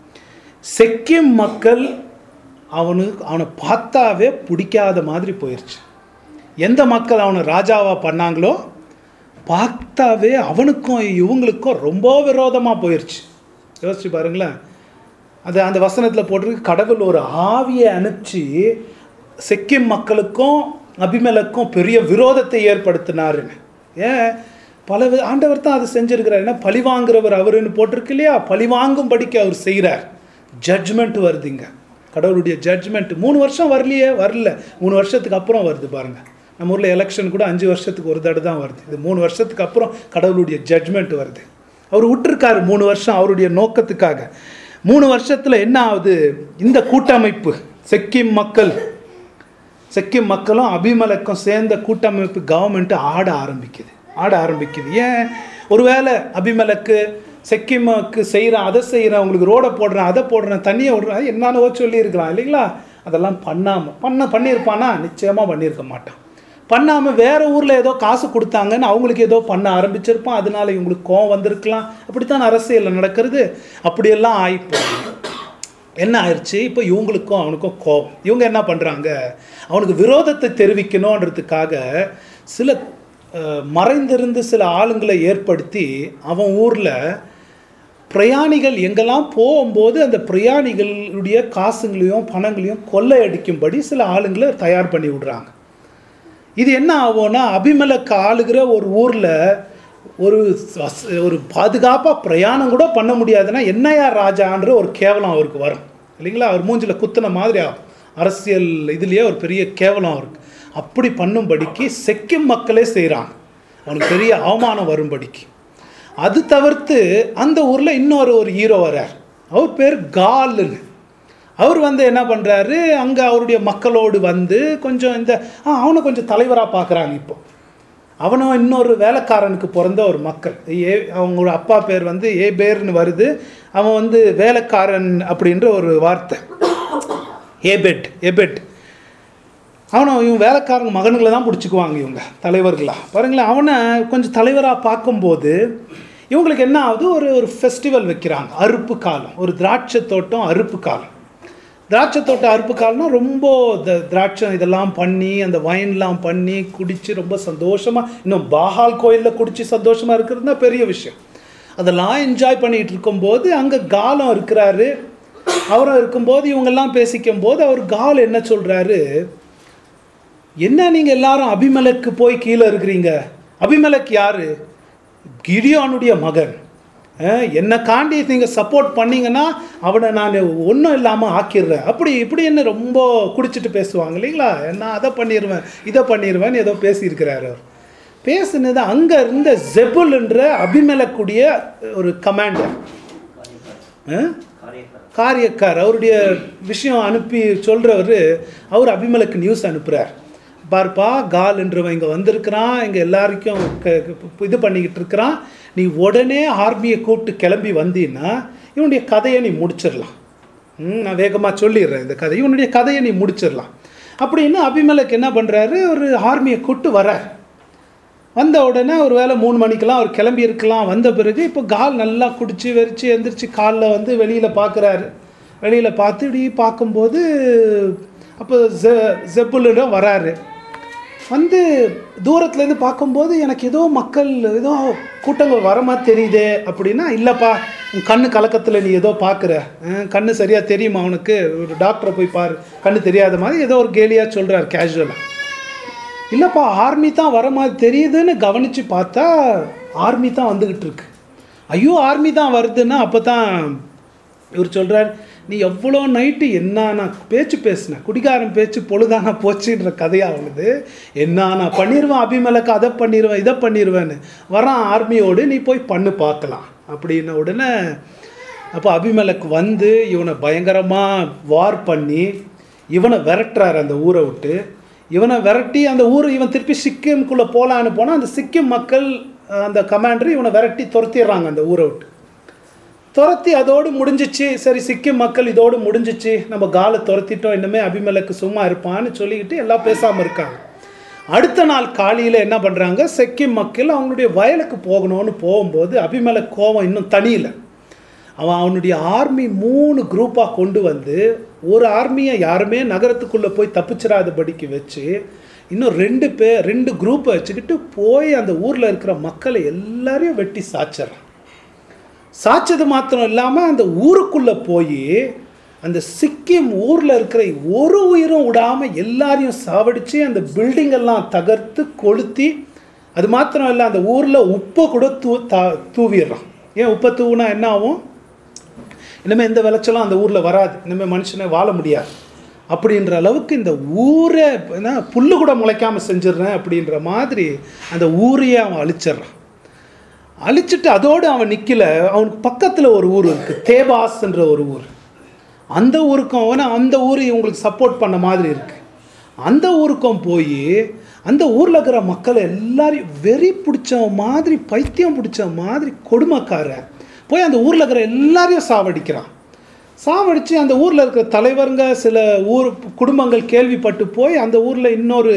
A: செக்கிம் மக்கள் அவனுக்கு அவனை பார்த்தாவே பிடிக்காத மாதிரி போயிடுச்சு எந்த மக்கள் அவனை ராஜாவாக பண்ணாங்களோ பார்த்தாவே அவனுக்கும் இவங்களுக்கும் ரொம்ப விரோதமாக போயிடுச்சு யோசிச்சு பாருங்களேன் அது அந்த வசனத்தில் போட்டிருக்கு கடவுள் ஒரு ஆவியை அனுப்பிச்சு செக்கிம் மக்களுக்கும் அபிமலுக்கும் பெரிய விரோதத்தை ஏற்படுத்தினாருன்னு ஏன் பல வி- ஆண்டவர் தான் அதை செஞ்சிருக்கிறார் ஏன்னா பழி வாங்குறவர் அவருன்னு போட்டிருக்கு இல்லையா பழி வாங்கும்படிக்கு அவர் செய்கிறார் ஜட்ஜ்மெண்ட் வருதுங்க கடவுளுடைய ஜட்ஜ்மெண்ட் மூணு வருஷம் வரலையே வரல மூணு வருஷத்துக்கு அப்புறம் வருது பாருங்க நம்ம ஊரில் எலெக்ஷன் கூட அஞ்சு வருஷத்துக்கு ஒரு தடவை தான் வருது இது மூணு வருஷத்துக்கு அப்புறம் கடவுளுடைய ஜட்ஜ்மெண்ட் வருது அவர் விட்டுருக்காரு மூணு வருஷம் அவருடைய நோக்கத்துக்காக மூணு வருஷத்தில் என்ன ஆகுது இந்த கூட்டமைப்பு செக்கிம் மக்கள் செக்கிம் மக்களும் அபிமலக்கும் சேர்ந்த கூட்டமைப்பு கவர்மெண்ட் ஆட ஆரம்பிக்குது ஆட ஆரம்பிக்குது ஏன் ஒருவேளை அபிமலக்கு செக்கிமுக்கு செய்கிறேன் அதை செய்கிறேன் உங்களுக்கு ரோடை போடுறேன் அதை போடுறேன் தண்ணியை விடுறேன் என்னன்னு சொல்லியிருக்கலாம் இல்லைங்களா அதெல்லாம் பண்ணாமல் பண்ண பண்ணியிருப்பானா நிச்சயமாக பண்ணியிருக்க மாட்டான் பண்ணாமல் வேற ஊரில் ஏதோ காசு கொடுத்தாங்கன்னு அவங்களுக்கு ஏதோ பண்ண ஆரம்பிச்சிருப்பான் அதனால இவங்களுக்கு கோவம் வந்திருக்கலாம் அப்படித்தான் அரசியலில் நடக்கிறது அப்படியெல்லாம் ஆயிப்போம் என்ன ஆயிடுச்சு இப்போ இவங்களுக்கும் அவனுக்கும் கோபம் இவங்க என்ன பண்ணுறாங்க அவனுக்கு விரோதத்தை தெரிவிக்கணுன்றதுக்காக சில அஹ், மறைந்திருந்து சில ஆளுங்களை ஏற்படுத்தி அவன் ஊரில் பிரயாணிகள் எங்கெல்லாம் போகும்போது அந்த பிரயாணிகளுடைய காசுங்களையும் பணங்களையும் கொள்ளையடிக்கும்படி சில ஆளுங்களை தயார் பண்ணி விடுறாங்க இது என்ன ஆகும்னா அபிமலக்கு ஆளுகிற ஒரு ஊரில் ஒரு வஸ்- ஒரு பாதுகாப்பாக பிரயாணம் கூட பண்ண முடியாதுன்னா என்னையா ராஜான்ற ஒரு கேவலம் அவருக்கு வரும் இல்லைங்களா அவர் மூஞ்சில குத்துன மாதிரி ஆகும் அரசியல் இதுலேயே ஒரு பெரிய கேவலம் அவருக்கு அப்படி பண்ணும்படிக்கு செக்கிம் மக்களே செய்கிறாங்க அவனுக்கு பெரிய அவமானம் வரும்படிக்கு அது தவிர்த்து அந்த ஊரில் இன்னொரு ஒரு ஹீரோ வரார் அவர் பேர் காலுன்னு அவர் வந்து என்ன பண்ணுறாரு அங்கே அவருடைய மக்களோடு வந்து கொஞ்சம் இந்த ஆ அவனை கொஞ்சம் தலைவராக பார்க்குறாங்க இப்போ அவனும் இன்னொரு வேலைக்காரனுக்கு பிறந்த ஒரு மக்கள் ஏ அவங்களோட அப்பா பேர் வந்து ஏ பேர்னு வருது அவன் வந்து வேலைக்காரன் அப்படின்ற ஒரு வார்த்தை ஏபெட் எபெட் அவனை இவங்க வேலைக்காரங்க மகன்களை தான் பிடிச்சிக்குவாங்க இவங்க தலைவர்களா பாருங்களேன் அவனை கொஞ்சம் தலைவராக பார்க்கும்போது இவங்களுக்கு என்ன ஆகுது ஒரு ஒரு ஃபெஸ்டிவல் வைக்கிறாங்க அறுப்பு காலம் ஒரு திராட்சை தோட்டம் அறுப்பு காலம் திராட்சை தோட்டம் அறுப்பு காலம்னா ரொம்ப த திராட்சை இதெல்லாம் பண்ணி அந்த வைன்லாம் பண்ணி குடித்து ரொம்ப சந்தோஷமாக இன்னும் பாகால் கோயிலில் குடித்து சந்தோஷமாக இருக்கிறது தான் பெரிய விஷயம் அதெல்லாம் என்ஜாய் பண்ணிகிட்டு இருக்கும்போது அங்கே காலம் இருக்கிறாரு அவரும் இருக்கும்போது இவங்கெல்லாம் பேசிக்கும் போது அவர் கால் என்ன சொல்கிறாரு என்ன நீங்கள் எல்லாரும் அபிமலக்கு போய் கீழே இருக்கிறீங்க அபிமலக் யாரு கிடியோனுடைய மகன் அஹ், என்னை காண்டி நீங்கள் சப்போர்ட் பண்ணீங்கன்னா அவனை நான் ஒன்றும் இல்லாமல் ஆக்கிடுறேன் அப்படி இப்படி என்ன ரொம்ப குடிச்சிட்டு பேசுவாங்க இல்லைங்களா நான் அதை பண்ணிடுவேன் இதை பண்ணிடுவேன்னு ஏதோ பேசியிருக்கிறாரு அவர் பேசுனது அங்கே இருந்த ஜெபுல்ன்ற அபிமலக்குடைய ஒரு கமாண்டர் காரியக்கார் அவருடைய விஷயம் அனுப்பி சொல்கிறவர் அவர் அபிமலுக்கு நியூஸ் அனுப்புகிறார் பார்ப்பா கால்ன்றவன் இங்கே வந்திருக்கிறான் இங்கே எல்லாருக்கும் க- க- இது பண்ணிக்கிட்டு இருக்கிறான் நீ உடனே ஆர்மியை கூப்பிட்டு கிளம்பி வந்தீன்னா இவனுடைய கதையை நீ முடிச்சிடலாம் ம், நான் வேகமாக சொல்லிடுறேன் இந்த கதை இவனுடைய கதையை நீ முடிச்சிடலாம் அப்படின்னு அபிமலக்கு என்ன பண்ணுறாரு ஒரு ஆர்மியை கூப்பிட்டு வரார் வந்த உடனே ஒரு வேளை மூணு மணிக்கெல்லாம் அவர் கிளம்பி இருக்கலாம் வந்த பிறகு இப்போ கால் நல்லா குடிச்சு வெறிச்சு எந்திரிச்சு காலில் வந்து வெளியில் பார்க்குறாரு வெளியில் பார்த்து இப்படி பார்க்கும்போது அப்போ ஜெ ஜெப்புலுன்னு வராரு வந்து தூரத்துலேருந்து பார்க்கும்போது எனக்கு ஏதோ மக்கள் ஏதோ கூட்டங்கள் வர மாதிரி தெரியுதே அப்படின்னா இல்லைப்பா உன் கண்ணு கலக்கத்தில் நீ ஏதோ பார்க்குற கண்ணு சரியாக தெரியுமா அவனுக்கு ஒரு டாக்டரை போய் பாரு கண்ணு தெரியாத மாதிரி ஏதோ ஒரு கேலியாக சொல்கிறார் கேஷுவலாக இல்லைப்பா ஆர்மி தான் வர மாதிரி தெரியுதுன்னு கவனித்து பார்த்தா ஆர்மி தான் வந்துக்கிட்டு இருக்கு ஐயோ ஆர்மி தான் வருதுன்னா அப்போ தான் இவர் சொல்கிறார் நீ எவ்வளோ நைட்டு என்ன நான் பேச்சு பேசினேன் குடிகாரன் பேச்சு பொழுதானா போச்சுன்ற கதையாக அவனுது என்ன நான் பண்ணிடுவேன் அபிமலக்கு அதை பண்ணிடுவேன் இதை பண்ணிடுவேன்னு வரான் ஆர்மியோடு நீ போய் பண்ணு பார்க்கலாம் அப்படின்ன உடனே அப்போ அபிமலக்கு வந்து இவனை பயங்கரமாக வார் பண்ணி இவனை விரட்டுறாரு அந்த ஊரை விட்டு இவனை விரட்டி அந்த ஊர் இவன் திருப்பி சிக்கிம்குள்ளே போகலான்னு போனால் அந்த சிக்கிம் மக்கள் அஹ், அந்த கமாண்டர் இவனை விரட்டி துரத்திடுறாங்க அந்த ஊரை விட்டு துரத்தி அதோடு முடிஞ்சிச்சு சரி சிக்கிம் மக்கள் இதோடு முடிஞ்சிச்சு நம்ம காலை துரத்திட்டோம் இன்னுமே அபிமலக்கு சும்மா இருப்பான்னு சொல்லிக்கிட்டு எல்லாம் பேசாமல் இருக்காங்க அடுத்த நாள் காலையில் என்ன பண்ணுறாங்க சிக்கிம் மக்கள் அவங்களுடைய வயலுக்கு போகணும்னு போகும்போது அபிமலக் கோவம் இன்னும் தனியில அவன் அவனுடைய ஆர்மி மூணு குரூப்பாக கொண்டு வந்து ஒரு ஆர்மியை யாருமே நகரத்துக்குள்ளே போய் தப்பிச்சிடாதபடிக்கு வச்சு இன்னும் ரெண்டு பேர் ரெண்டு குரூப்பை வச்சுக்கிட்டு போய் அந்த ஊரில் இருக்கிற மக்களை எல்லாரையும் வெட்டி சாச்சிட்றான் சாச்சது மாத்திரம் இல்லாமல் அந்த ஊருக்குள்ளே போய் அந்த சிக்கிம் ஊரில் இருக்கிற ஒரு உயிரும் விடாமல் எல்லாரையும் சாவடித்து அந்த பில்டிங் எல்லாம் தகர்த்து கொளுத்தி அது மாத்திரம் இல்லை அந்த ஊரில் உப்பை கூட தூ தா தூவிடுறான் ஏன் உப்பை தூவுனா என்ன ஆகும் இனிமேல் எந்த விளைச்சலும் அந்த ஊரில் வராது இனிமேல் மனுஷனே வாழ முடியாது அப்படின்ற அளவுக்கு இந்த ஊரே என்ன புல்லு கூட முளைக்காமல் செஞ்சிடுறேன் அப்படின்ற மாதிரி அந்த ஊரையே அவன் அழிச்சிடுறான் அழிச்சிட்டு அதோடு அவன் நிற்கல அவனுக்கு பக்கத்தில் ஒரு ஊர் இருக்குது தேபாஸ்ன்ற ஒரு ஊர் அந்த ஊருக்கும் அவனை அந்த ஊர் இவங்களுக்கு சப்போர்ட் பண்ண மாதிரி இருக்கு அந்த ஊருக்கும் போய் அந்த ஊரில் இருக்கிற மக்கள் எல்லாரையும் வெறி பிடிச்ச மாதிரி பைத்தியம் பிடிச்ச மாதிரி கொடுமைக்காரன் போய் அந்த ஊரில் இருக்கிற எல்லாரையும் சாவடிக்கிறான் சாவடித்து அந்த ஊரில் இருக்கிற தலைவருங்க சில ஊர் குடும்பங்கள் கேள்விப்பட்டு போய் அந்த ஊரில் இன்னொரு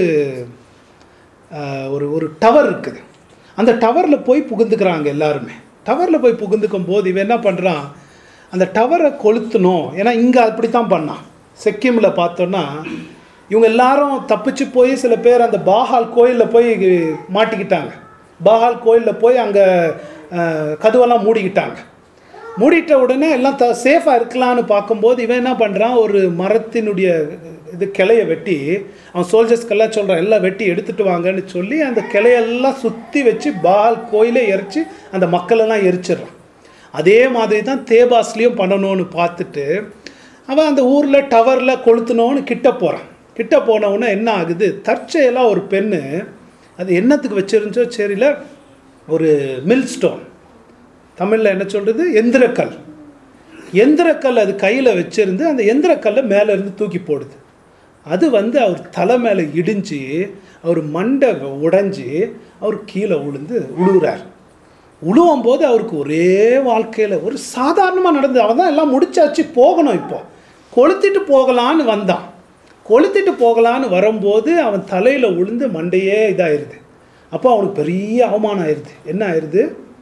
A: ஆஹ், ஒரு ஒரு டவர் இருக்குது அந்த டவரில் போய் புகுந்துக்கிறாங்க எல்லாருமே டவரில் போய் புகுந்துக்கும் போது இவன் என்ன பண்ணுறான் அந்த டவரை கொளுத்தணும் ஏன்னா இங்கே அப்படி தான் பண்ணான் சிக்கிமில் பார்த்தோன்னா இவங்க எல்லாரும் தப்பிச்சு போய் சில பேர் அந்த பாஹால் கோயிலில் போய் மாட்டிக்கிட்டாங்க பாஹால் கோயிலில் போய் அங்கே கதவெல்லாம் மூடிக்கிட்டாங்க மூடிட்ட உடனே எல்லாம் த சேஃபாக இருக்கலான்னு பார்க்கும்போது இவன் என்ன பண்ணுறான் ஒரு மரத்தினுடைய இது கிளைய வெட்டி அவன் சோல்ஜர்ஸ்க்கெல்லாம் சொல்கிறான் எல்லாம் வெட்டி எடுத்துட்டு வாங்கன்னு சொல்லி அந்த கிளையெல்லாம் சுற்றி வச்சு பால் கோயிலே எரிச்சு அந்த மக்களெல்லாம் எரிச்சிடுறான் அதே மாதிரி தான் தேபாஸ்லேயும் பண்ணணும்னு பார்த்துட்டு அவன் அந்த ஊரில் டவரில் கொளுத்தணும்னு கிட்ட போகிறான் கிட்ட போன உடனே என்ன ஆகுது தற்செயலாக ஒரு பெண்ணு அது என்னத்துக்கு வச்சிருந்துச்சோ சரியில்ல ஒரு மில் ஸ்டோன் தமிழில் என்ன சொல்கிறது எந்திரக்கல் எந்திரக்கல் அது கையில் வச்சிருந்து அந்த எந்திரக்கல்லை மேலே இருந்து தூக்கி போடுது அது வந்து அவர் தலை மேலே இடிஞ்சு அவர் மண்டை உடைஞ்சு அவர் கீழே விழுந்து உழுவுறார் உழுவும் போது அவருக்கு ஒரே வாழ்க்கையில் ஒரு சாதாரணமாக நடந்தது அவன் தான் எல்லாம் முடிச்சாச்சு போகணும் இப்போ கொளுத்திட்டு போகலான்னு வந்தான் கொளுத்திட்டு போகலான்னு வரும்போது அவன் தலையில் விழுந்து மண்டையே இதாயிருது அப்போ அவனுக்கு பெரிய அவமானம் ஆயிடுது என்ன ஆயிடுது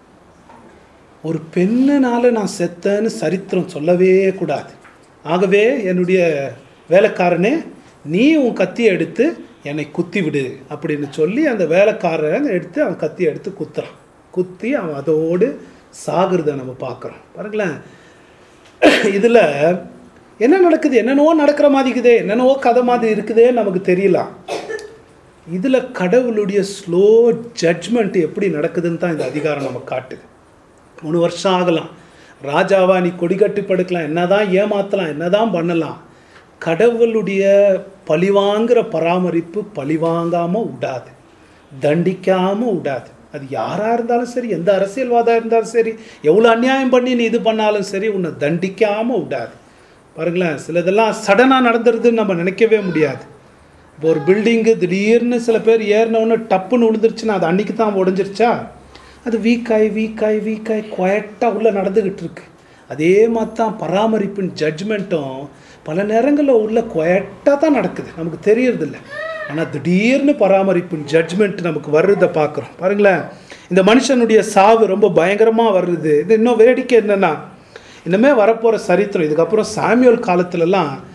A: ஒரு பெண்ணுனால நான் செத்தேன்னு சரித்திரம் சொல்லவே கூடாது ஆகவே என்னுடைய வேலைக்காரனே நீ உன் கத்தியை எடுத்து என்னை குத்தி விடு அப்படின்னு சொல்லி அந்த வேலைக்காரன் எடுத்து அவன் கத்தியை எடுத்து குத்துறான் குத்தி அவன் அதோடு சாகிறத நம்ம பார்க்குறோம் பாருங்களேன் இதில் என்ன நடக்குது என்னென்னவோ நடக்கிற மாதிரி இருக்குதே என்னென்னவோ கதை மாதிரி இருக்குதே நமக்கு தெரியலாம் இதில் கடவுளுடைய ஸ்லோ ஜட்ஜ்மெண்ட் எப்படி நடக்குதுன்னு தான் இந்த அதிகாரம் நமக்கு காட்டுது மூணு வருஷம் ஆகலாம் ராஜாவா நீ கொடி கட்டி படுக்கலாம் என்னதான் ஏமாத்தலாம் என்னதான் பண்ணலாம் கடவுளுடைய பழிவாங்கிற பராமரிப்பு பழிவாங்காமல் விடாது தண்டிக்காமல் விடாது அது யாராக இருந்தாலும் சரி எந்த அரசியல்வாதாக இருந்தாலும் சரி எவ்வளோ அநியாயம் பண்ணி நீ இது பண்ணாலும் சரி உன்னை தண்டிக்காமல் விடாது பாருங்களேன் சிலதெல்லாம் சடனாக நடந்துருதுன்னு நம்ம நினைக்கவே முடியாது இப்போ ஒரு பில்டிங்கு திடீர்னு சில பேர் ஏறினவுடனே டப்புன்னு விழுந்துருச்சுன்னா அது அன்னைக்கு தான் உடஞ்சிருச்சா அது வீக்காய் வீக்காய் வீக்காய் குவாய்ட்டாக உள்ளே நடந்துக்கிட்டு இருக்கு அதே மாதிரி தான் பராமரிப்பின் ஜட்ஜ்மெண்ட்டும் பல நேரங்களில் உள்ள குவாய்ட்டாக தான் நடக்குது நமக்கு தெரியறதில்ல ஆனால் திடீர்னு பராமரிப்பின் ஜட்ஜ்மெண்ட் நமக்கு வர்றதை பார்க்குறோம் பாருங்களேன் இந்த மனுஷனுடைய சாவு ரொம்ப பயங்கரமாக வருது இது இன்னும் வேடிக்கை என்னென்னா இன்னுமே வரப்போகிற சரித்திரம் இதுக்கப்புறம் சாமியோல் காலத்துலலாம்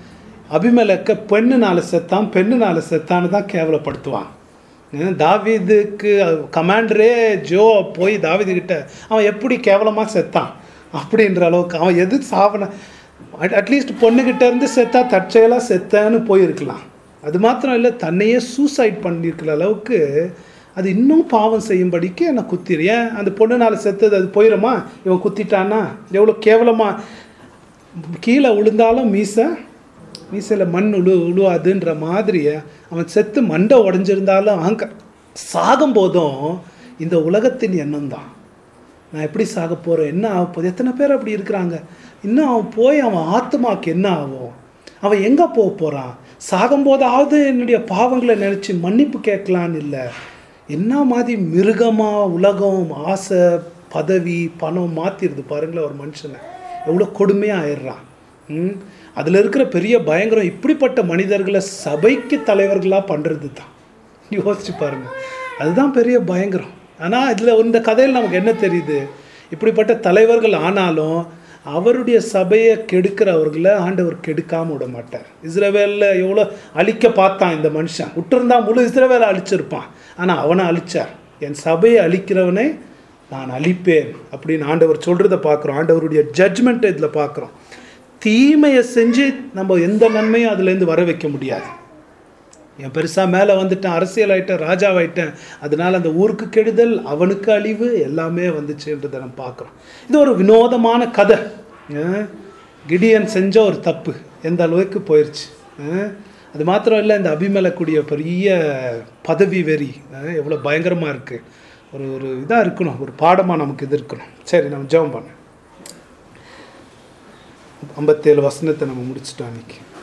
A: அபிமலக்க பெண்ணுனால செத்தான் பெண்ணுனால செத்தான்னு தான் கேவலப்படுத்துவான் ஏன் தாவீதுக்கு கமாண்டரே ஜோ போய் தாவீது கிட்ட அவன் எப்படி கேவலமாக செத்தான் அப்படின்ற அளவுக்கு அவன் எது சாவன அட்லீஸ்ட் பொண்ணுகிட்ட இருந்து செத்தா தற்செயலாக செத்தேன்னு போயிருக்கலாம் அது மாத்திரம் இல்லை தன்னையே சூசைட் பண்ணியிருக்கிற அளவுக்கு அது இன்னும் பாவம் செய்யும்படிக்கு என்னை குத்திரு ஏன் அந்த பொண்ணுனால செத்தது அது போயிடுமா இவன் குத்திட்டானா எவ்வளோ கேவலமாக கீழே விழுந்தாலும் மீசை மீசையில் மண் உழு உழுவாதுன்ற மாதிரி அவன் செத்து மண்டை உடஞ்சிருந்தாலும் அங்க சாகும் போதும் இந்த உலகத்தின் எண்ணம் தான் நான் எப்படி சாக போகிறேன் என்ன ஆக போகுது எத்தனை பேர் அப்படி இருக்கிறாங்க இன்னும் அவன் போய் அவன் ஆத்மாக்கு என்ன ஆகும் அவன் எங்கே போக போகிறான் சாகும்போதாவது என்னுடைய பாவங்களை நினச்சி மன்னிப்பு கேட்கலான்னு இல்லை என்ன மாதிரி மிருகமாக உலகம் ஆசை பதவி பணம் மாற்றிடுது பாருங்களேன் ஒரு மனுஷனை எவ்வளோ கொடுமையாக ஆயிடுறான் ம் அதில் இருக்கிற பெரிய பயங்கரம் இப்படிப்பட்ட மனிதர்களை சபைக்கு தலைவர்களாக பண்ணுறது தான் யோசிச்சு பாருங்க அதுதான் பெரிய பயங்கரம் ஆனால் இதில் இந்த கதையில் நமக்கு என்ன தெரியுது இப்படிப்பட்ட தலைவர்கள் ஆனாலும் அவருடைய சபையை கெடுக்கிறவர்களை ஆண்டவர் கெடுக்காம விட மாட்டார் இஸ்ரவேலில் எவ்வளோ அழிக்க பார்த்தான் இந்த மனுஷன் விட்டுருந்தா முழு இஸ்ரவேலை அழிச்சிருப்பான் ஆனால் அவனை அழிச்சார் என் சபையை அழிக்கிறவனை நான் அழிப்பேன் அப்படின்னு ஆண்டவர் சொல்கிறத பார்க்குறோம் ஆண்டவருடைய ஜட்ஜ்மெண்ட்டை இதில் பார்க்குறோம் தீமையை செஞ்சு நம்ம எந்த நன்மையும் அதுலேருந்து வர வைக்க முடியாது என் பெருசாக மேலே வந்துட்டேன் அரசியல் ஆயிட்டேன் ராஜாவாயிட்டேன் அதனால அந்த ஊருக்கு கெடுதல் அவனுக்கு அழிவு எல்லாமே வந்துச்சுன்றதை நம்ம பார்க்குறோம் இது ஒரு வினோதமான கதை அஹ் கிடியன் செஞ்ச ஒரு தப்பு எந்த அளவுக்கு போயிடுச்சு அஹ் அது மாத்திரம் இல்லை இந்த அபிமலக்கூடிய பெரிய பதவி வெறி அஹ் எவ்வளோ பயங்கரமாக இருக்குது ஒரு ஒரு இதாக இருக்கணும் ஒரு பாடமாக நமக்கு இது இருக்கணும் சரி நம்ம ஜெபம் பண்ண ஐம்பத்தேழு வசனத்தை நம்ம முடிச்சிட்டோம் அன்னைக்கு